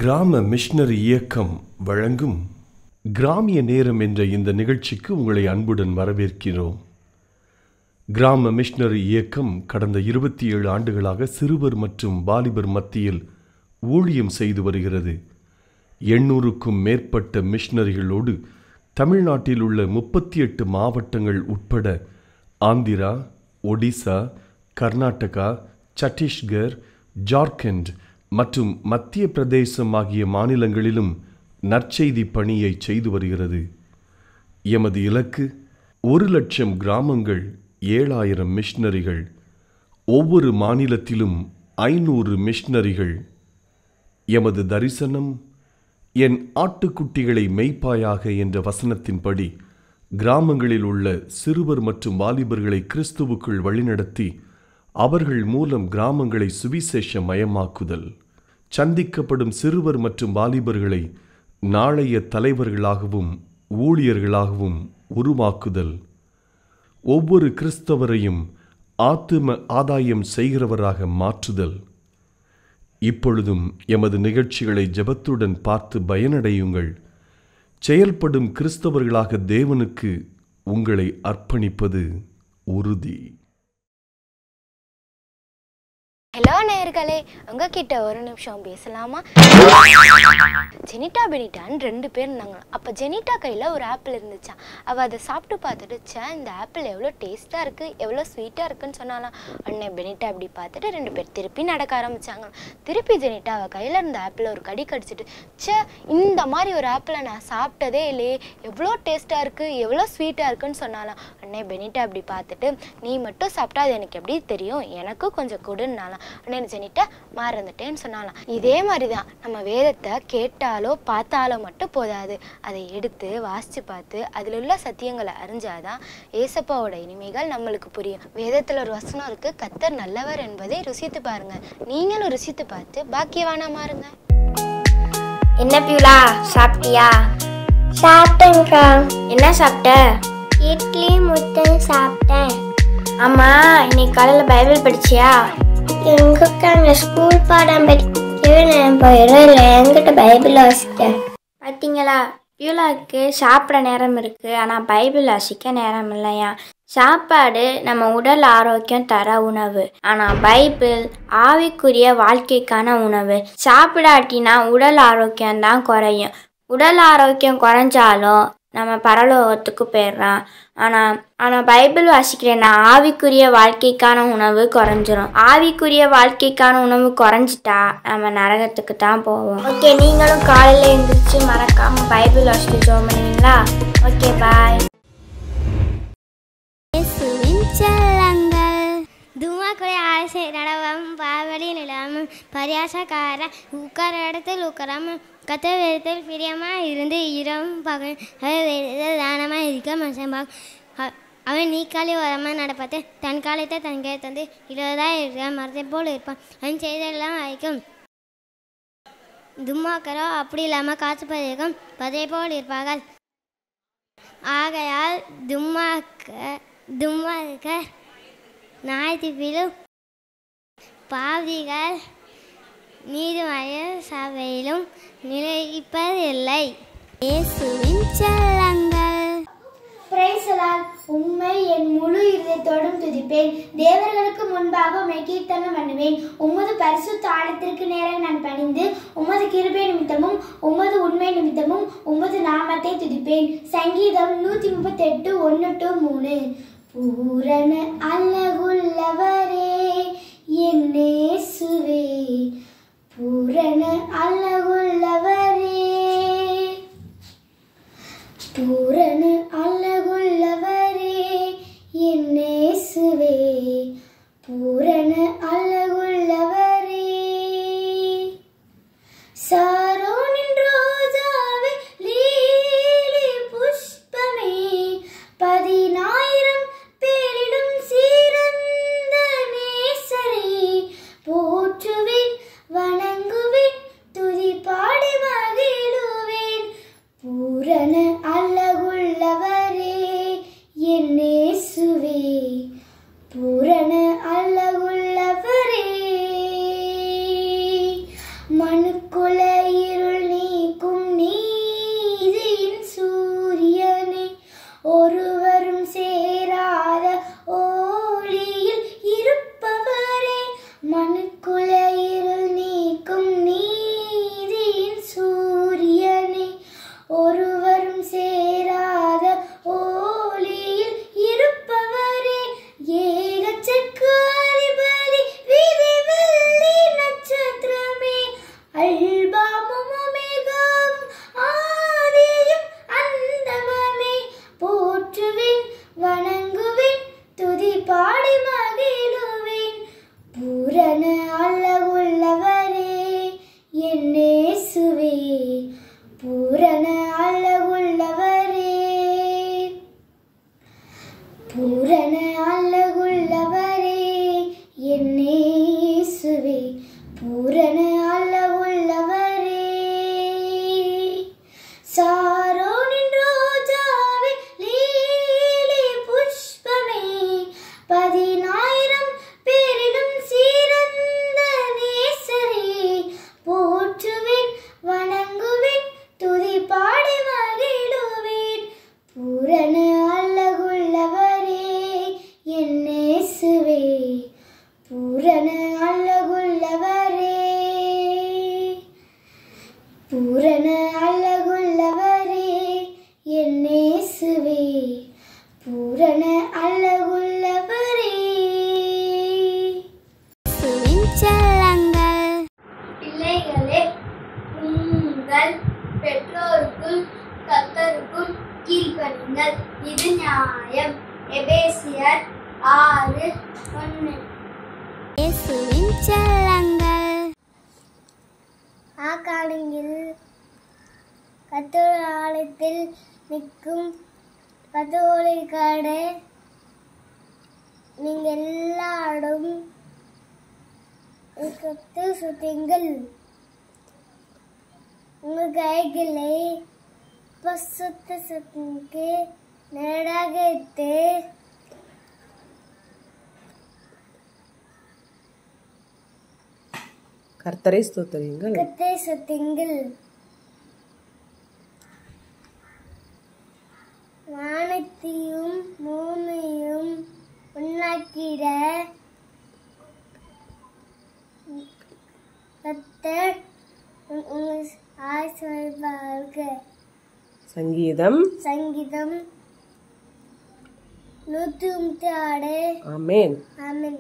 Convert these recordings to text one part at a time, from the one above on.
கிராம மிஷனரி இயக்கம் வழங்கும் கிராமிய நேரம் என்ற இந்த நிகழ்ச்சிக்கு உங்களை அன்புடன் வரவேற்கிறோம் கிராம மிஷனரி இயக்கம் கடந்த இருபத்தி ஏழு ஆண்டுகளாக சிறுவர் மற்றும் வாலிபர் மத்தியில் ஊழியம் செய்து வருகிறது எண்ணூறுக்கும் மேற்பட்ட மிஷனரிகளோடு தமிழ்நாட்டில் உள்ள முப்பத்தி எட்டு மாவட்டங்கள் உட்பட ஆந்திரா ஒடிசா கர்நாடகா சத்தீஸ்கர் ஜார்க்கண்ட் மற்றும் மத்திய பிரதேசம் ஆகிய மாநிலங்களிலும் நற்செய்தி பணியை செய்து வருகிறது எமது இலக்கு ஒரு லட்சம் கிராமங்கள் ஏழாயிரம் மிஷனரிகள் ஒவ்வொரு மாநிலத்திலும் ஐநூறு மிஷனரிகள் எமது தரிசனம் என் ஆட்டுக்குட்டிகளை மெய்ப்பாயாக என்ற வசனத்தின்படி கிராமங்களில் உள்ள சிறுவர் மற்றும் வாலிபர்களை கிறிஸ்துவுக்குள் வழிநடத்தி அவர்கள் மூலம் கிராமங்களை சுவிசேஷ மயமாக்குதல் சந்திக்கப்படும் சிறுவர் மற்றும் வாலிபர்களை நாளைய தலைவர்களாகவும் ஊழியர்களாகவும் உருவாக்குதல் ஒவ்வொரு கிறிஸ்தவரையும் ஆத்தும ஆதாயம் செய்கிறவராக மாற்றுதல் இப்பொழுதும் எமது நிகழ்ச்சிகளை ஜெபத்துடன் பார்த்து பயனடையுங்கள் செயல்படும் கிறிஸ்தவர்களாக தேவனுக்கு உங்களை அர்ப்பணிப்பது உறுதி ஹலோ நேயர்களே உங்ககிட்ட ஒரு நிமிஷம் பேசலாமா ஜெனிட்டா பெனிட்டான்னு ரெண்டு பேர் இருந்தாங்க அப்போ ஜெனிட்டா கையில் ஒரு ஆப்பிள் இருந்துச்சான் அவள் அதை சாப்பிட்டு பார்த்துட்டு ச்சே இந்த ஆப்பிள் எவ்வளோ டேஸ்ட்டாக இருக்குது எவ்வளோ ஸ்வீட்டாக இருக்குன்னு சொன்னாலாம் உடனே பெனிட்டா இப்படி பார்த்துட்டு ரெண்டு பேர் திருப்பி நடக்க ஆரம்பிச்சாங்க திருப்பி ஜெனிட்டா அவள் கையில் இருந்த ஆப்பிளை ஒரு கடி கடிச்சிட்டு ச்சே இந்த மாதிரி ஒரு ஆப்பிளை நான் சாப்பிட்டதே இல்லையே எவ்வளோ டேஸ்ட்டாக இருக்குது எவ்வளோ ஸ்வீட்டாக இருக்குன்னு சொன்னாலாம் உடனே பெனிட்டா இப்படி பார்த்துட்டு நீ மட்டும் சாப்பிட்டா அது எனக்கு எப்படி தெரியும் எனக்கும் கொஞ்சம் கொடுன்னாலாம் உடனே ஜெனிட்டா மறந்துட்டேன்னு சொன்னாலாம் இதே மாதிரி தான் நம்ம வேதத்தை கேட்டாலோ பார்த்தாலோ மட்டும் போதாது அதை எடுத்து வாசித்து பார்த்து அதில் உள்ள சத்தியங்களை அறிஞ்சாதான் ஏசப்பாவோட இனிமைகள் நம்மளுக்கு புரியும் வேதத்தில் ஒரு வசனம் இருக்கு கத்தர் நல்லவர் என்பதை ருசித்து பாருங்க நீங்களும் ருசித்து பார்த்து பாக்கியவானா மாறுங்க என்ன பியூலா சாப்பிட்டியா சாப்பிட்டேங்க்கா என்ன சாப்பிட்ட இட்லி முட்டை சாப்பிட்டேன் ஆமா இன்னைக்கு காலையில பைபிள் படிச்சியா எங்கக்கா அங்கே ஸ்கூல் பாடம் படிக்கவே நான் போயிடும் இல்லை என்கிட்ட பைபிள் வாசிட்டேன் பார்த்தீங்களா பியூலாவுக்கு சாப்பிட நேரம் இருக்கு ஆனால் பைபிள் வாசிக்க நேரம் இல்லையா சாப்பாடு நம்ம உடல் ஆரோக்கியம் தர உணவு ஆனால் பைபிள் ஆவிக்குரிய வாழ்க்கைக்கான உணவு சாப்பிடாட்டினா உடல் ஆரோக்கியம் தான் குறையும் உடல் ஆரோக்கியம் குறைஞ்சாலும் நம்ம பரலோகத்துக்கு போயிடுறான் ஆனால் ஆனால் பைபிள் வாசிக்கிறேன்னா ஆவிக்குரிய வாழ்க்கைக்கான உணவு குறைஞ்சிரும் ஆவிக்குரிய வாழ்க்கைக்கான உணவு குறைஞ்சிட்டா நம்ம நரகத்துக்கு தான் போவோம் ஓகே நீங்களும் காலையில் எழுந்திரிச்சு மறக்காம பைபிள் வாசிட்டு ஜோம் பண்ணுவீங்களா ஓகே பாய் துமாக்குடைய ஆசை நடவம் பாவடி நிலாமல் பரியாசக்கார உட்கார இடத்தில் உட்காராம கத்த வேதத்தில் பிரியமாக இருந்து இரவும் பகல் வேதத்தில் தானமாக இருக்க மனுஷன் பாக் அவன் நீ காலி வரமாக நடப்பது தன் காலத்தை தன் கை தந்து இருபதாக இருக்க மரத்தை போல் இருப்பான் அவன் செய்தெல்லாம் வைக்கும் தும்மாக்கரோ அப்படி இல்லாமல் காற்று பதிகம் பதை போல் இருப்பார்கள் ஆகையால் தும்மாக்க தும்மாக்க ஞாயிற்றுப்பிலும் பாவிகள் நீதிமன்ற சபையிலும் நிலைப்பதில்லை இயேசுவின் செல்லங்கள் உண்மை என் முழு இதயத்தோடும் துதிப்பேன் தேவர்களுக்கு முன்பாக உம்மை கீர்த்தனம் பண்ணுவேன் உமது பரிசுத்த ஆழத்திற்கு நேராக நான் பணிந்து உமது கிருபை நிமித்தமும் உமது உண்மை நிமித்தமும் உமது நாமத்தை துதிப்பேன் சங்கீதம் நூற்றி முப்பத்தெட்டு ஒன்று டு மூணு பூரண அழகுள்ளவரே என்னேசுவே பூரண அழகுள்ளவரே பூரண அழகுள்ளவரே என்னேசுவே பூரண அழகுள்ளவரே சாரோனின் ரோஜாவே லீலி புஷ்பமே பதினாயிரம் பேரிடும் சிறந்த நேசரே போற்றுவேன் வணங்குவேன் துதி பாடி மகிழுவேன் பூரண அழகுள்ளவரே என்னேசுவே பூரண அழகுள்ளவரே மனுக்குல பூரண அழகுள்ளவரே என் நேசுவே பூரண அழகுள்ளவரே செல்லங்கள் பிள்ளைகளே உங்கள் பெற்றோருக்குள் கத்தருக்குள் கீழ்ப்படிங்கள் இது நியாயம் எபேசியர் ஆறு ஒன்று இயேசுவின் செல்லங்கள் ஆக்காலங்களில் கத்தோட ஆலயத்தில் நிற்கும் கத்தோலிக்காடு நீங்கள் எல்லாரும் கத்து சுத்தீங்கள் உங்கள் கைகளை பசுத்த சுத்திக்கு நேராக இட்டு கர்த்தரை ஸ்தோத்தரியுங்கள் கத்தை சுத்தீங்கள் வானத்தையும் பூமியும் உண்டாக்கிட கத்தர் உ- உங்கள் ஆசிர்வார்கள் சங்கீதம் சங்கீதம் நூற்றி முப்பத்தி ஆறு ஆமேன் ஆமென்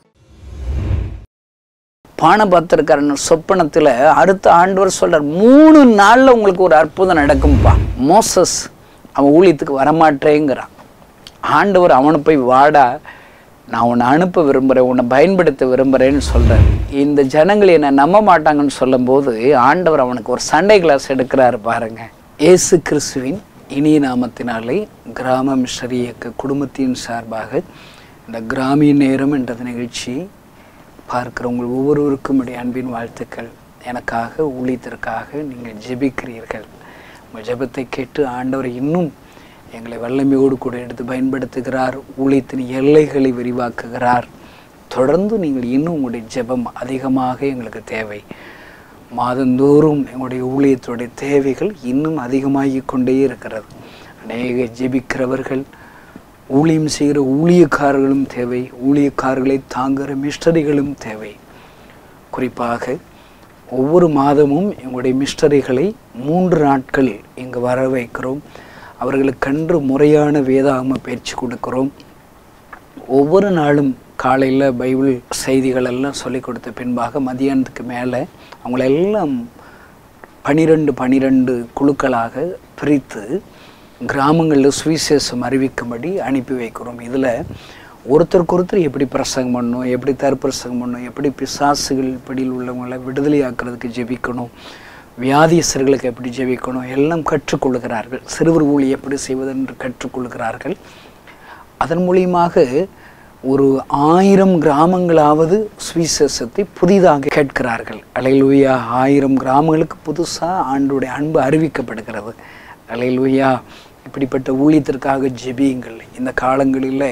பானபாத்திரக்காரன் சொப்பனத்தில் அடுத்த ஆண்டவர் சொல்றார் மூணு நாளில் உங்களுக்கு ஒரு அற்புதம் நடக்கும்பா மோசஸ் அவன் ஊழியத்துக்கு வரமாட்டேங்கிறான் ஆண்டவர் அவனை போய் வாடா நான் உன்னை அனுப்ப விரும்புகிறேன் உன்னை பயன்படுத்த விரும்புகிறேன்னு சொல்கிறார் இந்த ஜனங்கள் என்னை நம்ப மாட்டாங்கன்னு சொல்லும்போது ஆண்டவர் அவனுக்கு ஒரு சண்டை கிளாஸ் எடுக்கிறாரு பாருங்க இயேசு கிறிஸ்துவின் இனிய நாமத்தினாலே கிராம மிஷரி இயக்க குடும்பத்தின் சார்பாக இந்த கிராமிய நேரம் என்ற நிகழ்ச்சி பார்க்கிற உங்கள் ஒவ்வொருவருக்கும் உடைய அன்பின் வாழ்த்துக்கள் எனக்காக ஊழியத்திற்காக நீங்கள் ஜெபிக்கிறீர்கள் உங்கள் ஜெபத்தை கேட்டு ஆண்டவர் இன்னும் எங்களை வல்லமையோடு கூட எடுத்து பயன்படுத்துகிறார் ஊழியத்தின் எல்லைகளை விரிவாக்குகிறார் தொடர்ந்து நீங்கள் இன்னும் உங்களுடைய ஜெபம் அதிகமாக எங்களுக்கு தேவை மாதந்தோறும் எங்களுடைய ஊழியத்துடைய தேவைகள் இன்னும் அதிகமாகிக் கொண்டே இருக்கிறது அநேக ஜெபிக்கிறவர்கள் ஊழியம் செய்கிற ஊழியக்காரர்களும் தேவை ஊழியக்காரர்களை தாங்குகிற மிஸ்டரிகளும் தேவை குறிப்பாக ஒவ்வொரு மாதமும் எங்களுடைய மிஸ்டரிகளை மூன்று நாட்கள் இங்கு வர வைக்கிறோம் அவர்களுக்கன்று முறையான வேதாகம பயிற்சி கொடுக்கிறோம் ஒவ்வொரு நாளும் காலையில் பைபிள் செய்திகள் எல்லாம் சொல்லிக் கொடுத்த பின்பாக மதியானத்துக்கு மேலே அவங்களெல்லாம் பனிரெண்டு பனிரெண்டு குழுக்களாக பிரித்து கிராமங்களில் சுவிசேஷம் அறிவிக்கும்படி அனுப்பி வைக்கிறோம் இதில் ஒருத்தருக்கு ஒருத்தர் எப்படி பிரசங்கம் பண்ணணும் எப்படி தற்பிரசங்கம் பண்ணணும் எப்படி பிசாசுகள் படியில் உள்ளவங்களை விடுதலையாக்குறதுக்கு ஜெபிக்கணும் வியாதியஸ்தர்களுக்கு எப்படி ஜெபிக்கணும் எல்லாம் கற்றுக்கொள்கிறார்கள் சிறுவர் ஊழி எப்படி செய்வதென்று கற்றுக்கொள்கிறார்கள் அதன் மூலியமாக ஒரு ஆயிரம் கிராமங்களாவது சுவிசேஷத்தை புதிதாக கேட்கிறார்கள் அலையிலுயா ஆயிரம் கிராமங்களுக்கு புதுசாக ஆண்டுடைய அன்பு அறிவிக்கப்படுகிறது அலையிலுயா இப்படிப்பட்ட ஊழியத்திற்காக ஜெபியுங்கள் இந்த காலங்களில்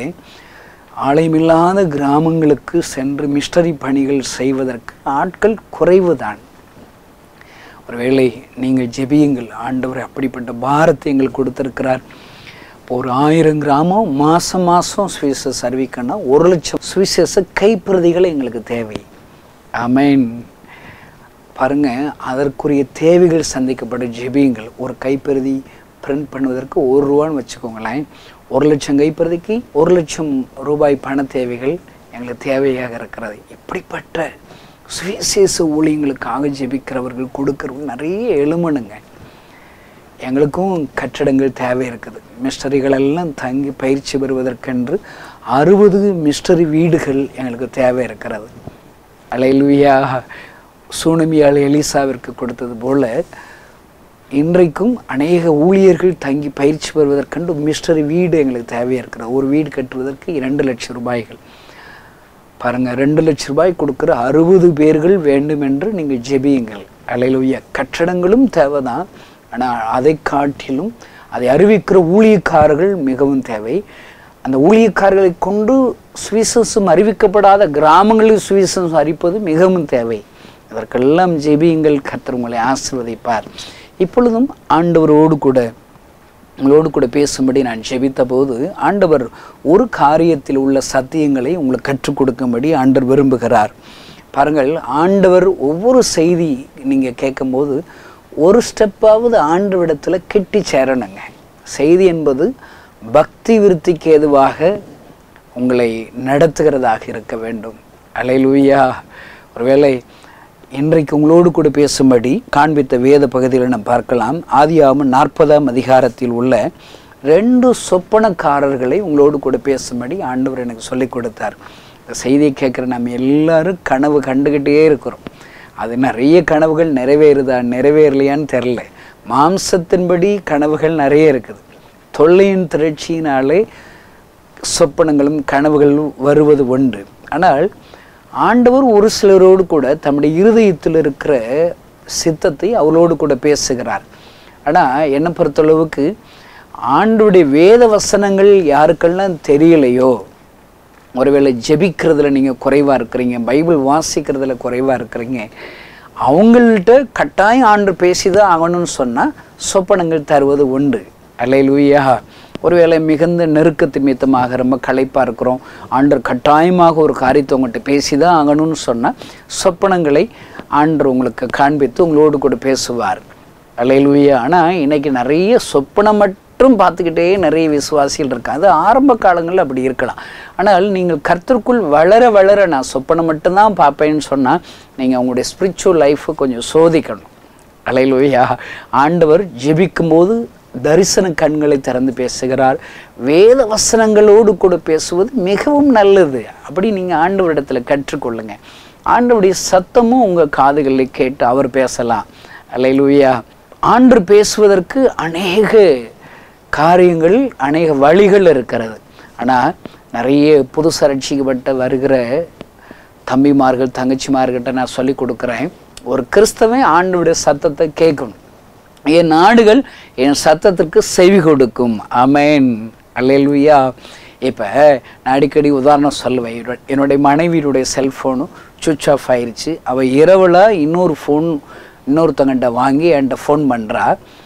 ஆலயமில்லாத கிராமங்களுக்கு சென்று மிஸ்டரி பணிகள் செய்வதற்கு ஆட்கள் குறைவுதான் ஒருவேளை நீங்கள் ஜெபியுங்கள் ஆண்டவர் அப்படிப்பட்ட பாரத்தை எங்களுக்கு கொடுத்திருக்கிறார் இப்போ ஒரு ஆயிரம் கிராமம் மாதம் மாதம் சுவிசேஷ அறிவிக்கணும்னா ஒரு லட்சம் சுவிசேஷ கைப்பிரதிகள் எங்களுக்கு தேவை ஆமென் பாருங்க அதற்குரிய தேவைகள் சந்திக்கப்படும் ஜெபியுங்கள் ஒரு கைப்பிரதி பிரிண்ட் பண்ணுவதற்கு ஒரு ரூபான்னு வச்சுக்கோங்களேன் ஒரு லட்சம் கைப்பிரதிக்கு ஒரு லட்சம் ரூபாய் பண தேவைகள் எங்களுக்கு தேவையாக இருக்கிறது இப்படிப்பட்ட சுவிசேஷ ஊழியங்களுக்காக ஜெபிக்கிறவர்கள் கொடுக்கறவங்க நிறைய எழுமணுங்க எங்களுக்கும் கட்டடங்கள் தேவை இருக்குது மிஸ்டரிகள் எல்லாம் தங்கி பயிற்சி பெறுவதற்கென்று அறுபது மிஸ்டரி வீடுகள் எங்களுக்கு தேவை இருக்கிறது அலையிலுயா சூனமியால் எலிசாவிற்கு கொடுத்தது போல இன்றைக்கும் அநேக ஊழியர்கள் தங்கி பயிற்சி பெறுவதற்கென்று மிஸ்டரி வீடு எங்களுக்கு தேவையாக இருக்கிறது ஒரு வீடு கட்டுவதற்கு இரண்டு லட்சம் ரூபாய்கள் பாருங்க ரெண்டு லட்சம் ரூபாய் கொடுக்குற அறுபது பேர்கள் வேண்டும் என்று நீங்கள் ஜெபியுங்கள் அலையிலுயா கட்டடங்களும் தேவைதான் ஆனால் அதை காட்டிலும் அதை அறிவிக்கிற ஊழியக்காரர்கள் மிகவும் தேவை அந்த ஊழியக்காரர்களை கொண்டு சுவிசேஷம் அறிவிக்கப்படாத கிராமங்களில் சுவிசேஷம் அறிப்பது மிகவும் தேவை இதற்கெல்லாம் ஜெபியுங்கள் கர்த்தர் உங்களை ஆசிர்வதிப்பார் இப்பொழுதும் ஆண்டவரோடு கூட உங்களோடு கூட பேசும்படி நான் ஜெபித்த போது ஆண்டவர் ஒரு காரியத்தில் உள்ள சத்தியங்களை உங்களுக்கு கற்றுக் கொடுக்கும்படி ஆண்டவர் விரும்புகிறார் பாருங்கள் ஆண்டவர் ஒவ்வொரு செய்தி நீங்கள் கேட்கும்போது ஒரு ஸ்டெப்பாவது ஆண்டவிடத்தில் கிட்டி சேரணுங்க செய்தி என்பது பக்தி விருத்திக்கு ஏதுவாக உங்களை நடத்துகிறதாக இருக்க வேண்டும் அலையிலுயா ஒருவேளை இன்றைக்கு உங்களோடு கூட பேசும்படி காண்பித்த வேத பகுதியில் நாம் பார்க்கலாம் ஆதியாகமம் நாற்பதாம் அதிகாரத்தில் உள்ள ரெண்டு சொப்பனக்காரர்களை உங்களோடு கூட பேசும்படி ஆண்டவர் எனக்கு சொல்லிக் கொடுத்தார் இந்த செய்தியை கேட்குற நம்ம எல்லாரும் கனவு கண்டுக்கிட்டே இருக்கிறோம் அது நிறைய கனவுகள் நிறைவேறுதா நிறைவேறலையான்னு தெரில மாம்சத்தின்படி கனவுகள் நிறைய இருக்குது தொல்லையின் திரட்சியினாலே சொப்பனங்களும் கனவுகளும் வருவது உண்டு ஆனால் ஆண்டவர் ஒரு சிலரோடு கூட தம்முடைய இருதயத்தில் இருக்கிற சித்தத்தை அவளோடு கூட பேசுகிறார் ஆனால் என்னை பொறுத்தளவுக்கு ஆண்டுடைய வேத வசனங்கள் யாருக்கெல்லாம் தெரியலையோ ஒருவேளை ஜெபிக்கிறதுல நீங்கள் குறைவாக இருக்கிறீங்க பைபிள் வாசிக்கிறதுல குறைவாக இருக்கிறீங்க அவங்கள்ட்ட கட்டாயம் ஆண்டு பேசிதான் ஆகணும்னு சொன்னால் சொப்பனங்கள் தருவது உண்டு அல்லையிலுயா ஒருவேளை மிகுந்த நெருக்கத்து மித்தமாக ரொம்ப களைப்பாக இருக்கிறோம் ஆண்டர் கட்டாயமாக ஒரு காரியத்தை உங்கள்கிட்ட பேசி தான் ஆகணும்னு சொன்னால் சொப்பனங்களை ஆண்டர் உங்களுக்கு காண்பித்து உங்களோடு கூட பேசுவார் அல்லையிலுயா ஆனால் இன்னைக்கு நிறைய சொப்பனம் மட்டும் பார்த்துக்கிட்டே நிறைய விசுவாசிகள் இருக்காங்க அது ஆரம்ப காலங்களில் அப்படி இருக்கலாம் ஆனால் நீங்கள் கர்த்தருக்குள் வளர வளர நான் சொப்பனம் மட்டும்தான் பார்ப்பேன்னு சொன்னால் நீங்கள் உங்களுடைய ஸ்பிரிச்சுவல் லைஃப்பை கொஞ்சம் சோதிக்கணும் அலையிலோயா ஆண்டவர் ஜெபிக்கும்போது தரிசன கண்களை திறந்து பேசுகிறார் வேத வசனங்களோடு கூட பேசுவது மிகவும் நல்லது அப்படி நீங்கள் ஆண்டவரிடத்தில் கற்றுக்கொள்ளுங்க ஆண்டவருடைய சத்தமும் உங்கள் காதுகளில் கேட்டு அவர் பேசலாம் அலையிலூயா ஆண்டு பேசுவதற்கு அநேக காரியங்கள் அநேக வழிகள் இருக்கிறது ஆனால் நிறைய புதுசு ரட்சிக்கப்பட்ட வருகிற தம்பிமார்கள் தங்கச்சிமார்கிட்ட நான் சொல்லி கொடுக்குறேன் ஒரு கிறிஸ்தவன் ஆண்டவுடைய சத்தத்தை கேட்கணும் என் நாடுகள் என் சத்தத்திற்கு செவி கொடுக்கும் அமேன் அல்லேலுயா இப்போ நான் அடிக்கடி உதாரணம் சொல்லுவேன் என்னோட- என்னுடைய மனைவியுடைய செல்ஃபோனும் சுவிட்ச் ஆஃப் ஆயிருச்சு அவள் இரவில் இன்னொரு ஃபோன் இன்னொருத்தங்கிட்ட வாங்கி என்கிட்ட ஃபோன் பண்ணுறா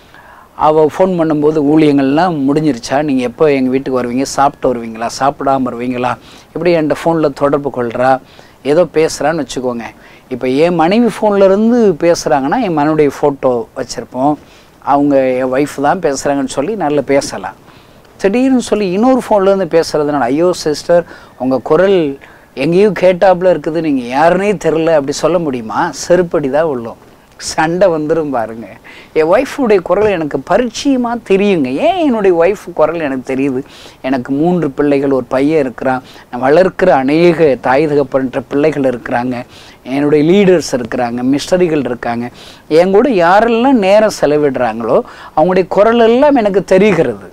அவள் ஃபோன் பண்ணும்போது ஊழியங்கள்லாம் முடிஞ்சிருச்சா நீங்கள் எப்போ எங்கள் வீட்டுக்கு வருவீங்க சாப்பிட்டு வருவீங்களா சாப்பிடாம வருவீங்களா இப்படி என்கிட்ட ஃபோனில் தொடர்பு கொள்கிறா ஏதோ பேசுகிறான்னு வச்சுக்கோங்க இப்போ என் மனைவி ஃபோன்ல இருந்து பேசுகிறாங்கன்னா என் மனைவியுடைய ஃபோட்டோ வச்சுருப்போம் அவங்க என் ஒய்ஃப் தான் பேசுகிறாங்கன்னு சொல்லி நல்லா பேசலாம் திடீர்னு சொல்லி இன்னொரு ஃபோன்லேருந்து பேசுகிறதுனால ஐயோ சிஸ்டர் உங்கள் குரல் எங்கேயோ கேட்டாப்புல இருக்குது நீங்கள் யாருன்னே தெரில அப்படி சொல்ல முடியுமா செருப்படி தான் உள்ளோம் சண்டை வந்துடும் பாருங்க என் ஒய்ஃபுடைய குரல் எனக்கு பரிச்சயமாக தெரியுங்க ஏன் என்னுடைய ஒய்ஃப் குரல் எனக்கு தெரியுது எனக்கு மூன்று பிள்ளைகள் ஒரு பையன் இருக்கிறான் நான் வளர்க்கிற அநேக தாய் தகப்பன்ற பிள்ளைகள் இருக்கிறாங்க என்னுடைய லீடர்ஸ் இருக்கிறாங்க மிஸ்டரிகள் இருக்காங்க என் கூட யாரெல்லாம் நேரம் செலவிடுறாங்களோ அவங்களுடைய குரல் எல்லாம் எனக்கு தெரிகிறது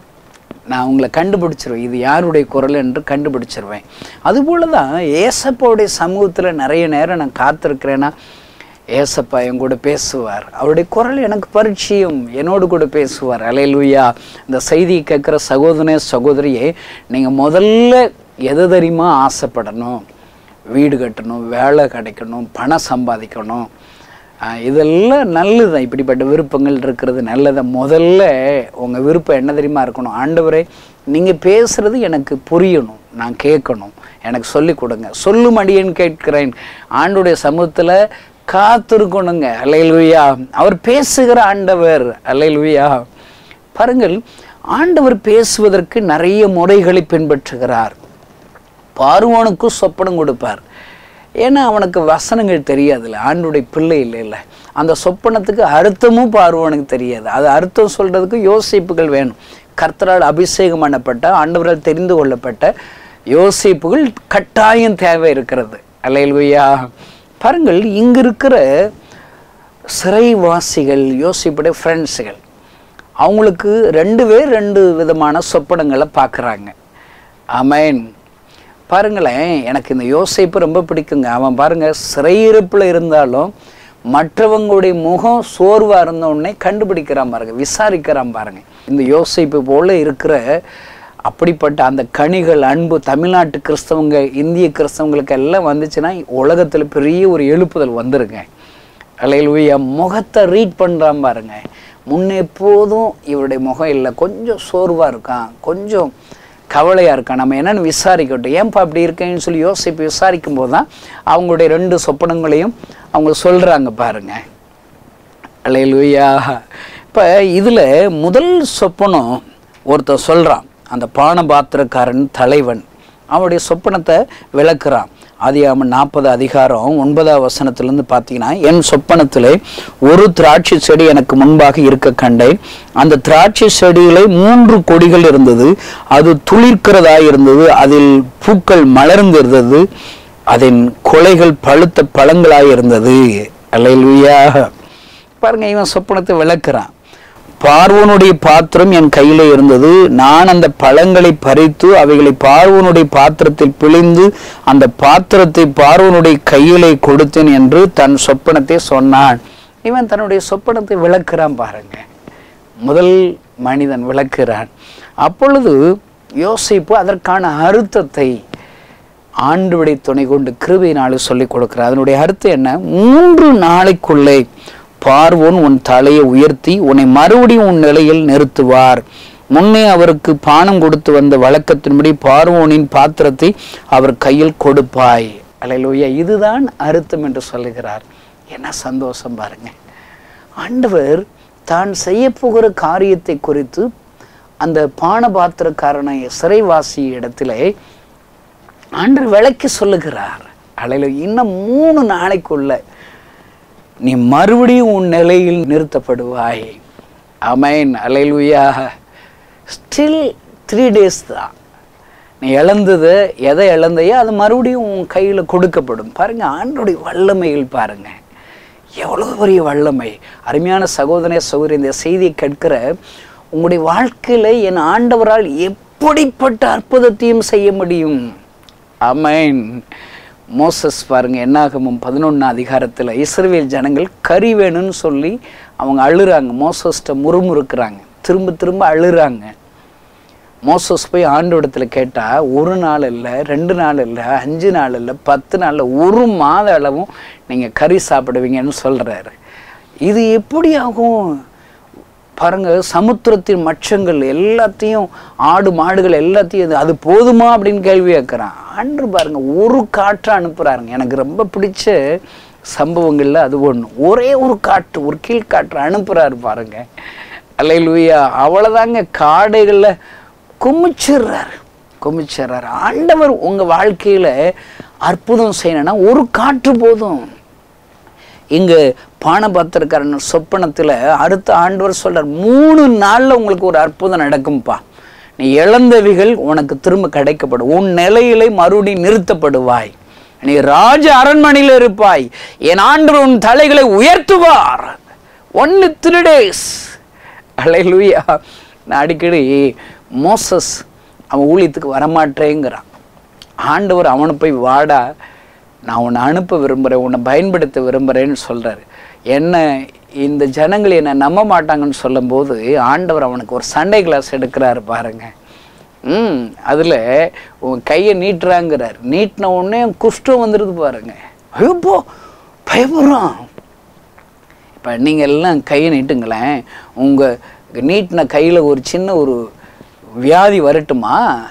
நான் அவங்கள கண்டுபிடிச்சிருவேன் இது யாருடைய குரல் என்று கண்டுபிடிச்சிருவேன் அதுபோல தான் ஏசப்பாவுடைய சமூகத்தில் நிறைய நேரம் நான் காத்திருக்கிறேன்னா ஏசப்பா என் கூட பேசுவார் அவருடைய குரல் எனக்கு பரிச்சயம் என்னோடு கூட பேசுவார் அலையலுயா இந்த செய்தியை கேட்குற சகோதரனே சகோதரியே நீங்கள் முதல்ல எதை தெரியுமா ஆசைப்படணும் வீடு கட்டணும் வேலை கிடைக்கணும் பணம் சம்பாதிக்கணும் ஆஹ் இதெல்லாம் நல்லதுதான் இப்படிப்பட்ட விருப்பங்கள் இருக்கிறது நல்லதான் முதல்ல உங்கள் விருப்பம் என்ன தெரியுமா இருக்கணும் ஆண்டவரே நீங்கள் பேசுறது எனக்கு புரியணும் நான் கேட்கணும் எனக்கு சொல்லி கொடுங்க சொல்லும் அடியேன்னு கேட்கிறேன் ஆண்டுடைய சமூகத்தில் காத்திருக்கணுங்க அல்லையிலுயா அவர் பேசுகிற ஆண்டவர் அல்லையிலுயா பாருங்கள் ஆண்டவர் பேசுவதற்கு நிறைய முறைகளை பின்பற்றுகிறார் பார்வோனுக்கும் சொப்பனம் கொடுப்பார் ஏன்னா அவனுக்கு வசனங்கள் தெரியாதுல்ல ஆண்டுடைய பிள்ளை இல்லை இல்லை அந்த சொப்பனத்துக்கு அர்த்தமும் பார்வோனுக்கு தெரியாது அது அர்த்தம் சொல்றதுக்கு யோசிப்புகள் வேணும் கர்த்தரால் அபிஷேகம் பண்ணப்பட்ட ஆண்டவரால் தெரிந்து கொள்ளப்பட்ட யோசிப்புகள் கட்டாயம் தேவை இருக்கிறது அல்லையா பாருங்கள் இங்க இருக்கிற சிறைவாசிகள் யோசிப்புடைய ஃப்ரெண்ட்ஸுகள் அவங்களுக்கு ரெண்டு பேர் ரெண்டு விதமான சொப்பனங்களை பார்க்குறாங்க ஆமேன் பாருங்களேன் எனக்கு இந்த யோசிப்பு ரொம்ப பிடிக்குங்க அவன் பாருங்க சிறையிருப்பில் இருந்தாலும் மற்றவங்களுடைய முகம் சோர்வாக இருந்த உடனே கண்டுபிடிக்கிறான் பாருங்க விசாரிக்கிறான் பாருங்க இந்த யோசிப்பு போல இருக்கிற அப்படிப்பட்ட அந்த கனிகள் அன்பு தமிழ்நாட்டு கிறிஸ்தவங்க இந்திய கிறிஸ்தவங்களுக்கு எல்லாம் வந்துச்சுன்னா உலகத்தில் பெரிய ஒரு எழுப்புதல் வந்துருங்க அலையிலுயா முகத்தை ரீட் பண்ணுறான் பாருங்க முன்ன எப்போதும் இவருடைய முகம் இல்லை கொஞ்சம் சோர்வாக இருக்கான் கொஞ்சம் கவலையாக இருக்கான் நம்ம என்னன்னு விசாரிக்கட்டும் ஏன்பா அப்படி இருக்கேன்னு சொல்லி யோசிப்பு விசாரிக்கும் போது தான் அவங்களுடைய ரெண்டு சொப்பனங்களையும் அவங்க சொல்கிறாங்க பாருங்க அல்லேலூயா இப்போ இதில் முதல் சொப்பனம் ஒருத்தன் சொல்கிறான் அந்த பானபாத்திரக்காரன் தலைவன் அவனுடைய சொப்பனத்தை விளக்குறான் ஆதியாம நாற்பது அதிகாரம் ஒன்பதாம் வசனத்திலிருந்து பார்த்தீங்கன்னா என் சொப்பனத்திலே ஒரு திராட்சை செடி எனக்கு முன்பாக இருக்க கண்டேன் அந்த திராட்சை செடியிலே மூன்று கொடிகள் இருந்தது அது துளிர்க்கிறதாய் இருந்தது அதில் பூக்கள் மலர்ந்திருந்தது அதன் கொலைகள் பழுத்த பழங்களாய் இருந்தது அல்லேலூயா பாருங்க இவன் சொப்பனத்தை விளக்குறான் பார்வோனுடைய பாத்திரம் என் கையிலே இருந்தது நான் அந்த பழங்களை பறித்து அவைகளை பார்வோனுடைய பாத்திரத்தில் பிழிந்து அந்த பாத்திரத்தை பார்வோனுடைய கையிலே கொடுத்தேன் என்று தன் சொப்பனத்தை சொன்னான் இவன் தன்னுடைய சொப்பனத்தை விளக்குறான் பாருங்க முதல் மனிதன் விளக்குறான் அப்பொழுது யோசிப்பு அதற்கான அர்த்தத்தை ஆண்டுவிடை துணை கொண்டு கிருபையினாலே சொல்லிக் கொடுக்கிறார் அதனுடைய அர்த்தம் என்ன மூன்று நாளைக்குள்ளே பார்வோன் உன் தலையை உயர்த்தி உன்னை மறுபடியும் உன் நிலையில் நிறுத்துவார் முன்னே அவருக்கு பானம் கொடுத்து வந்த வழக்கத்தின்படி பார்வோனின் பாத்திரத்தை அவர் கையில் கொடுப்பாய் அல்லேலூயா இதுதான் அர்த்தம் என்று சொல்லுகிறார் என்ன சந்தோஷம் பாருங்க ஆண்டவர் தான் செய்ய போகிற காரியத்தை குறித்து அந்த பானபாத்திரக்காரனை சிறைவாசி இடத்திலே ஆண்டவர் விளக்கி சொல்லுகிறார் அலையில இன்னும் மூணு நாளைக்குள்ள நீ மறுபடியும் உன் நிலையில் நிறுத்தப்படுவாய் amen hallelujah still three days தான் நீ இழந்தது எதை இழந்தையோ அது மறுபடியும் உன் கையில் கொடுக்கப்படும் பாருங்க ஆண்டுடைய வல்லமைகள் பாருங்க எவ்வளோ பெரிய வல்லமை அருமையான சகோதர சகோதரி இந்த செய்தியை கேட்கிற உங்களுடைய வாழ்க்கையில் என் ஆண்டவரால் எப்படிப்பட்ட அற்புதத்தையும் செய்ய முடியும் அமேன் மோசஸ் பாருங்க என்னாகமும் பதினொன்று அதிகாரத்தில் இஸ்ரவேல் ஜனங்கள் கறி வேணும்னு சொல்லி அவங்க அழுறாங்க மோசஸ்ட்ட முறுமுறுக்கிறாங்க திரும்ப திரும்ப அழுறாங்க மோசஸ் போய் ஆண்டவடத்தில் கேட்டால் ஒரு நாள் இல்லை ரெண்டு நாள் இல்லை அஞ்சு நாள் இல்லை பத்து நாள் இல்லை ஒரு மாத அளவும் நீங்கள் கறி சாப்பிடுவீங்கன்னு சொல்கிறாரு இது எப்படி ஆகும் பாருங்க சமுத்திரத்தின் மச்சங்கள் எல்லாத்தையும் ஆடு மாடுகள் எல்லாத்தையும் இது- அது போதுமா அப்படின்னு கேள்வி கேட்குறான் அன்று பாருங்க ஒரு காற்றை அனுப்புறாருங்க எனக்கு ரொம்ப பிடிச்ச சம்பவங்கள்ல அது ஒன்று ஒரே ஒரு காற்று ஒரு கீழ்காற்று அனுப்புறாரு பாருங்க அல்லையிலுயா அவ்வளோதாங்க காடைகளில் குமிச்சிடுறாரு குமிச்சிடுறாரு ஆண்டவர் உங்க வாழ்க்கையில அற்புதம் செய்யணும்னா ஒரு காற்று போதும் இங்க பானபாத்திரக்காரன் சொப்பனத்துல அடுத்த ஆண்டவர் சொல்றார் மூணு நாள்ல உங்களுக்கு ஒரு அற்புதம் நடக்கும்பா நீ இழந்தவைகள் உனக்கு திரும்ப கிடைக்கப்படும் உன் நிலையிலே மறுபடியும் நிறுத்தப்படுவாய் நீ ராஜ அரண்மனையில் இருப்பாய் என் ஆண்டவர் உன் தலைகளை உயர்த்துவார் ஒன்னு த்ரீ டேஸ் அலையிலுயா நான் அடிக்கடி மோசஸ் அவன் ஊழியத்துக்கு வரமாட்டேங்கிறான் ஆண்டவர் அவனை போய் வாடா நான் உன்னை அனுப்ப விரும்புகிறேன் உன்னை பயன்படுத்த விரும்புகிறேன்னு சொல்கிறாரு என்ன இந்த ஜனங்கள் என்னை நம்ப மாட்டாங்கன்னு சொல்லும்போது ஆண்டவர் அவனுக்கு ஒரு சண்டை கிளாஸ் எடுக்கிறாரு பாருங்க ம் அதில் உன் கையை நீட்டுறாங்கிறார் நீட்டின உடனே குஷ்டம் வந்துடுது பாருங்க ஐயோ போ பயப்படுறான் இப்போ நீங்கள் எல்லாம் கையை நீட்டுங்களேன் உங்கள் நீட்டின கையில் ஒரு சின்ன ஒரு வியாதி வரட்டுமா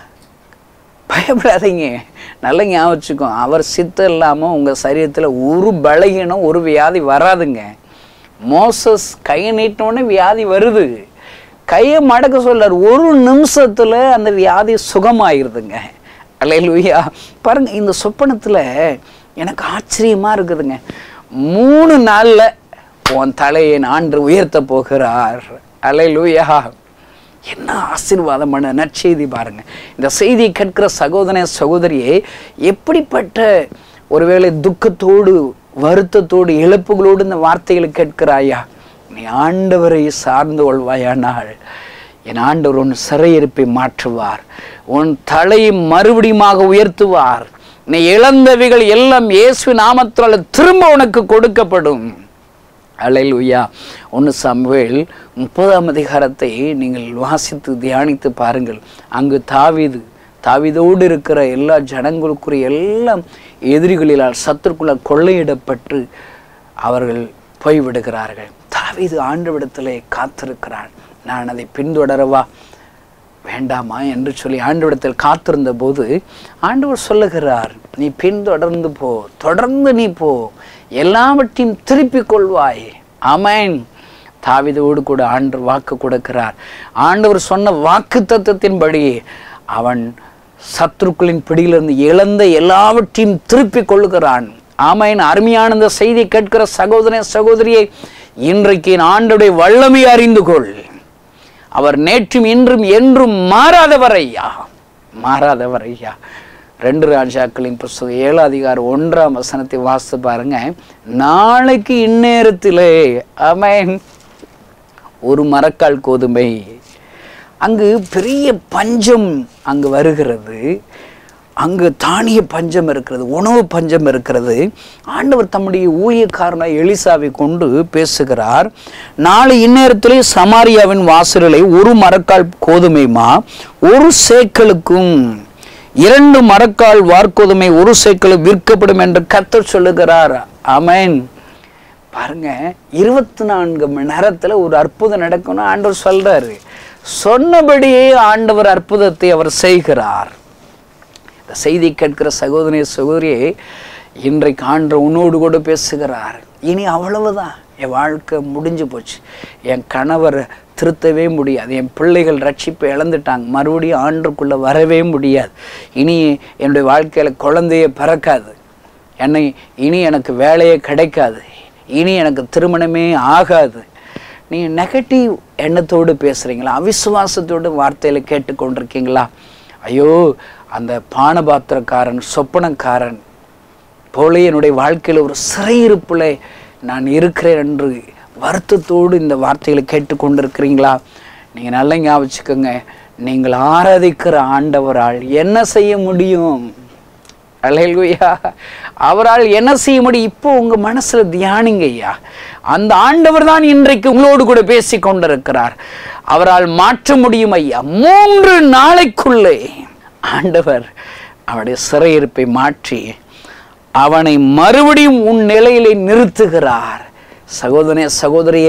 பயப்படாதீங்க நல்ல ஞாபகம் வச்சுக்கோ அவர் சித்தம் இல்லாமல் உங்கள் சரீரத்தில் ஒரு பலகீனம் ஒரு வியாதி வராதுங்க மோசஸ் கையை நீட்டினோடனே வியாதி வருது கையை மடக்க சொல்லார் ஒரு நிமிஷத்தில் அந்த வியாதி சுகமாயிருதுங்க அல்லையா பாருங்க இந்த சொப்பனத்தில் எனக்கு ஆச்சரியமா இருக்குதுங்க மூணு நாள்ல உன் தலையை ஆண்டு உயர்த்த போகிறார் அல்லையா என்ன ஆசீர்வாதமான நற்செய்தி பாருங்க இந்த செய்தியை கேட்கிற சகோதர சகோதரியே எப்படிப்பட்ட ஒருவேளை துக்கத்தோடு வருத்தத்தோடு இழப்புகளோடு இந்த வார்த்தைகளை கேட்கிறாயா நீ ஆண்டவரை சார்ந்து கொள்வாயானால் என் ஆண்டவர் உன் சிறையிருப்பை மாற்றுவார் உன் தலையை மறுபடியுமாக உயர்த்துவார் நீ இழந்தவைகள் எல்லாம் இயேசு நாமத்தால் திரும்ப உனக்கு கொடுக்கப்படும் அலைலுயா ஒன்று சாமுவேல் முப்பதாம் அதிகாரத்தை நீங்கள் வாசித்து தியானித்து பாருங்கள் அங்கு தாவீது தாவீதோடு இருக்கிற எல்லா ஜனங்களுக்குரிய எல்லாம் எதிரிகளிலால் சத்துருக்குள்ளால் கொள்ளையிடப்பட்டு அவர்கள் போய்விடுகிறார்கள் தாவீது ஆண்டவிடத்திலே காத்திருக்கிறான் நான் அதை பின்தொடரவா வேண்டாமா என்று சொல்லி ஆண்டவிடத்தில் காத்திருந்த போது ஆண்டவர் சொல்லுகிறார் நீ பின்தொடர்ந்து போ தொடர்ந்து நீ போ எல்லாவற்றையும் திருப்பிக் கொள்வாய் ஆமென் தாவிதோடு கூட ஆண்டவர் வாக்கு கொடுக்கிறார் ஆண்டவர் சொன்ன வாக்கு தத்துவத்தின்படி அவன் சத்துருக்களின் பிடியிலிருந்து இழந்த எல்லாவற்றையும் திருப்பிக் கொள்ளுகிறான் ஆமையின் அருமையான இந்த செய்தி கேட்கிற சகோதர சகோதரியை இன்றைக்கு என் ஆண்டுடைய வல்லமை அறிந்து கொள் அவர் நேற்றும் இன்றும் என்றும் மாறாதவர் ஐயா மாறாதவர் ஐயா ரெண்டு ராஜாக்களின் புஸ்தகம் ஏழு அதிகாரம் ஒன்றாம் வசனத்தை வாசித்து பாருங்க நாளைக்கு இந்நேரத்திலே ஆமென் ஒரு மரக்கால் கோதுமை அங்கு பெரிய பஞ்சம் அங்கு வருகிறது அங்கு தானிய பஞ்சம் இருக்கிறது உணவு பஞ்சம் இருக்கிறது ஆண்டவர் தம்முடைய ஊழியக்காரனை எலிசாவை கொண்டு பேசுகிறார் நாளை இந்நேரத்திலே சமாரியாவின் வாசலிலே ஒரு மரக்கால் கோதுமைமா ஒரு சேக்கலுக்கும் இரண்டு மரக்கால் வார்கோதுமை ஒரு சேக்கலும் விற்கப்படும் என்று கர்த்தர் சொல்லுகிறார் ஆமென் பாருங்க இருபத்தி நான்கு மணி நேரத்துல ஒரு அற்புதம் நடக்கும்னு ஆண்டவர் சொல்றாரு சொன்னபடியே ஆண்டவர் அற்புதத்தை அவர் செய்கிறார் இந்த செய்தி கேட்கிற சகோதரி சகோதரியே இன்றைக்கு ஆண்டு உன்னோடு கூட பேசுகிறார் இனி அவ்வளவுதான் என் வாழ்க்கை முடிஞ்சு போச்சு என் கணவரை திருத்தவே முடியாது என் பிள்ளைகள் ரட்சிப்பை இழந்துட்டாங்க மறுபடியும் ஆண்டுக்குள்ளே வரவே முடியாது இனி என்னுடைய வாழ்க்கையில் குழந்தையே பிறக்காது என்னை இனி எனக்கு வேலையே கிடைக்காது இனி எனக்கு திருமணமே ஆகாது நீங்கள் நெகட்டிவ் எண்ணத்தோடு பேசுகிறீங்களா அவிசுவாசத்தோடு வார்த்தையில் கேட்டுக்கொண்டிருக்கீங்களா ஐயோ அந்த பானபாத்திரக்காரன் சொப்பனக்காரன் போல என்னுடைய வாழ்க்கையில் ஒரு சிறையிருப்பில் நான் இருக்கிறேன் என்று வருத்தத்தோடு இந்த வார்த்தைகளை கேட்டுக்கொண்டிருக்கிறீங்களா நீங்கள் நல்லா ஞாபகம் வச்சுக்கோங்க நீங்கள் ஆராதிக்கிற ஆண்டவரால் என்ன செய்ய முடியும் அல்லேலூயா அவரால் என்ன செய்ய முடியும் இப்போ உங்க மனசுல தியானிங்க ஐயா அந்த ஆண்டவர் தான் இன்றைக்கு உங்களோடு கூட பேசி கொண்டிருக்கிறார் அவரால் மாற்ற முடியும் ஐயா மூன்று நாளைக்குள்ளே ஆண்டவர் அவனுடைய சிறையிருப்பை மாற்றி அவனை மறுபடியும் உன் நிலையிலே நிறுத்துகிறார் சகோதரனே சகோதரியே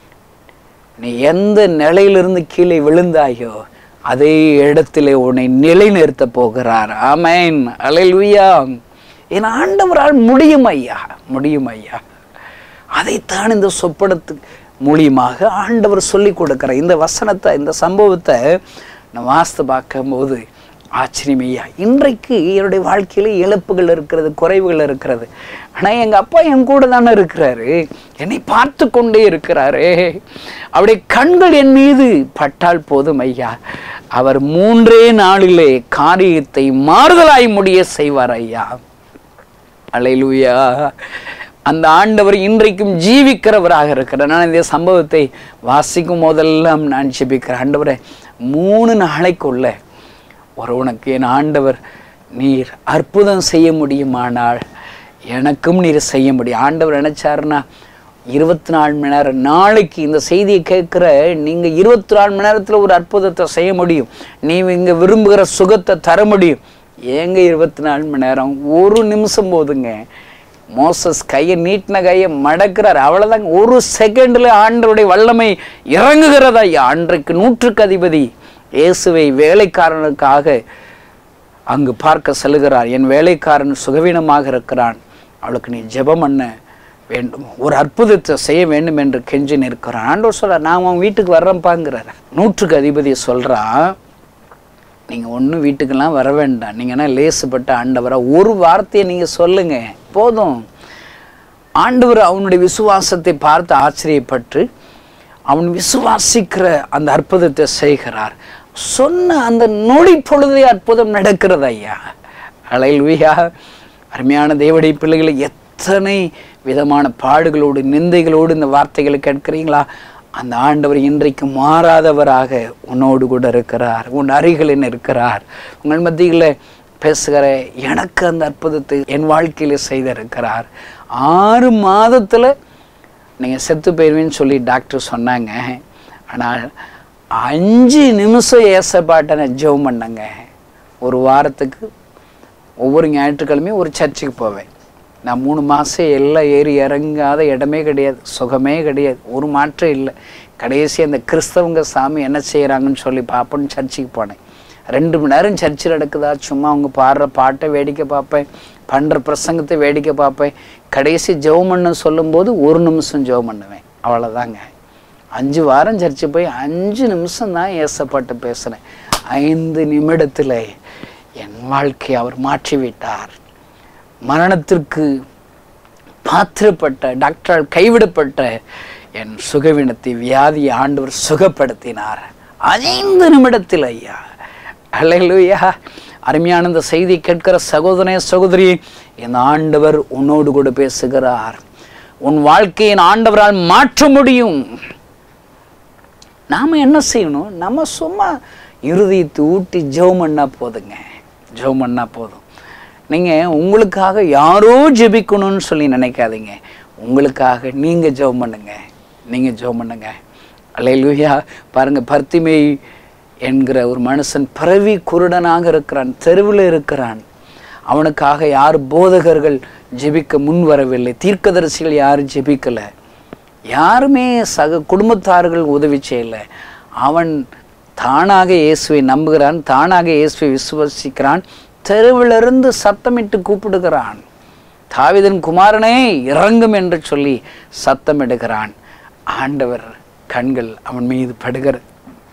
நீ எந்த நிலையிலிருந்து கீழே விழுந்தாயோ அதே இடத்திலே உன்னை நிலைநிறுத்த போகிறார் ஆமென் அலையலுயா என் ஆண்டவரால் முடியும் ஐயா முடியும் ஐயா அதைத்தான் இந்த சொப்பனத்து மூலியமாக ஆண்டவர் சொல்லி கொடுக்கிறார் இந்த வசனத்தை இந்த சம்பவத்தை நான் வாஸ்து பார்க்கும்போது ஆச்சரியமையா இன்றைக்கு என்னுடைய வாழ்க்கையில இழப்புகள் இருக்கிறது குறைவுகள் இருக்கிறது ஆனால் எங்கள் அப்பா என் கூட தானே இருக்கிறாரு என்னை பார்த்து கொண்டே இருக்கிறாரு அவருடைய கண்கள் என் மீது பட்டால் போதும் ஐயா அவர் மூன்றே நாளிலே காரியத்தை மாறுதலாய் முடிய செய்வார் ஐயா அலையிலுயா அந்த ஆண்டவர் இன்றைக்கும் ஜீவிக்கிறவராக இருக்கிறார் நான் இந்த சம்பவத்தை வாசிக்கும் போதெல்லாம் நான் ஜெபிக்கிறேன் ஆண்டவரே மூணு நாளைக்குள்ள ஒரு உனக்கு என் ஆண்டவர் நீர் அற்புதம் செய்ய முடியுமானால் எனக்கும் நீர் செய்ய முடியும் ஆண்டவர் நினைச்சாருன்னா இருபத்தி நாலு மணி நேரம் நாளைக்கு இந்த செய்தியை கேட்குற நீங்கள் இருபத்தி நாலு மணி நேரத்தில் ஒரு அற்புதத்தை செய்ய முடியும் நீ இங்கே விரும்புகிற சுகத்தை தர முடியும் ஏங்க இருபத்தி நாலு மணி நேரம் ஒரு நிமிஷம் போதுங்க மோசஸ் கையை நீட்டின கையை மடக்கிறார் அவ்வளோதாங்க ஒரு செகண்டில் ஆண்டவருடைய வல்லமை இறங்குகிறதா ஐயா அன்றைக்கு நூற்றுக்கு அதிபதி இயேசுவை வேலைக்காரனுக்காக அங்கு பார்க்க செல்கிறார் என் வேலைக்காரன் சுகவீனமாக இருக்கிறான் அவளுக்கு நீ ஜெபம் பண்ண வேண்டும் ஒரு அற்புதத்தை செய்ய வேண்டும் என்று கெஞ்சி நிற்கிறான் ஆண்டவர் சொல்றார் நான் உன் வீட்டுக்கு வர்றேன்ப்பாங்கிறார் நூற்றுக்கு அதிபதி சொல்றான் நீங்கள் ஒன்றும் வீட்டுக்கெல்லாம் வர வேண்டாம் நீங்கன்னா லேசுப்பட்ட ஆண்டவரா ஒரு வார்த்தையை நீங்கள் சொல்லுங்க போதும் ஆண்டவர் அவனுடைய விசுவாசத்தை பார்த்து ஆச்சரியப்பட்டு அவன் விசுவாசிக்கிற அந்த அற்புதத்தை செய்கிறார் சொன்ன அந்த நொடி பொழுதே அற்புதம் நடக்கிறது ஐயா அலையிலுயா அருமையான தேவடை பிள்ளைகளை எத்தனை விதமான பாடுகளோடு நிந்தைகளோடு இந்த வார்த்தைகளை கேட்கிறீங்களா அந்த ஆண்டவர் இன்றைக்கு மாறாதவராக உன்னோடு கூட இருக்கிறார் உன் அருகில் இருக்கிறார் உங்கள் மத்தியில் பேசுகிற எனக்கு அந்த அற்புதத்தை என் வாழ்க்கையில செய்திருக்கிறார் ஆறு மாதத்தில் நீங்கள் செத்து போயிருவீன்னு சொல்லி டாக்டர் சொன்னாங்க ஆனால் அஞ்சு நிமிஷம் ஏசப்பாட்டை நான் ஜெபம் பண்ணேங்க ஒரு வாரத்துக்கு ஒவ்வொரு ஞாயிற்றுக்கிழமையும் ஒரு சர்ச்சுக்கு போவேன் நான் மூணு மாதம் எல்லாம் ஏறி இறங்காத இடமே கிடையாது சுகமே கிடையாது ஒரு மாற்றம் இல்லை கடைசி அந்த கிறிஸ்தவங்க சாமி என்ன செய்கிறாங்கன்னு சொல்லி பார்ப்போன்னு சர்ச்சுக்கு போனேன் ரெண்டு மணி நேரம் சர்ச்சில் நடக்குதா சும்மா அவங்க பாடுற பாட்டை வேடிக்கை பார்ப்பேன் பண்ணுற பிரசங்கத்தை வேடிக்கை பார்ப்பேன் கடைசி ஜெபம் பண்ண சொல்லும்போது ஒரு நிமிஷம் ஜெபம் பண்ணுவேன் அவ்வளோதாங்க அஞ்சு வாரம் சர்ச்சு போய் அஞ்சு நிமிஷம் தான் ஏசப்பாட்டு பேசுகிறேன் ஐந்து நிமிடத்தில் என் வாழ்க்கையை அவர் மாற்றிவிட்டார் மரணத்திற்கு பாத்திரப்பட்ட டாக்டரால் கைவிடப்பட்ட என் சுகவினத்தை வியாதியை ஆண்டவர் சுகப்படுத்தினார் ஐந்து நிமிடத்தில் ஐயா அல்லேலூயா அருமையான இந்த செய்தி கேட்கிற சகோதரனே சகோதரி இந்த ஆண்டவர் உன்னோடு கூட பேசுகிறார் உன் வாழ்க்கையின் ஆண்டவரால் மாற்ற முடியும் நாம் என்ன செய்யணும் நம்ம சும்மா இருதயத்தை ஊட்டி ஜெபம் பண்ணா போதுங்க ஜெபம் பண்ணா போதும் நீங்கள் உங்களுக்காக யாரோ ஜெபிக்கணும்னு சொல்லி நினைக்காதீங்க உங்களுக்காக நீங்கள் ஜெபம் பண்ணுங்க நீங்கள் ஜெபம் பண்ணுங்க அல்லேலூயா பாருங்க பர்த்திமை என்கிற ஒரு மனுஷன் பிறவி குருடனாக இருக்கிறான் தெருவில் இருக்கிறான் அவனுக்காக யார் போதகர்கள் ஜெபிக்க முன் வரவில்லை தீர்க்கதரிசிகள் யாரும் ஜெபிக்கலை யாருமே சக குடும்பத்தார்கள் உதவி செய்யலை அவன் தானாக இயேசுவை நம்புகிறான் தானாக இயேசுவை விசுவசிக்கிறான் தெருவிலிருந்து சத்தமிட்டு கூப்பிடுகிறான் தாவிதன் குமாரனே இறங்கும் என்று சொல்லி சத்தமிடுகிறான் ஆண்டவர் கண்கள் அவன் மீது படுகிறது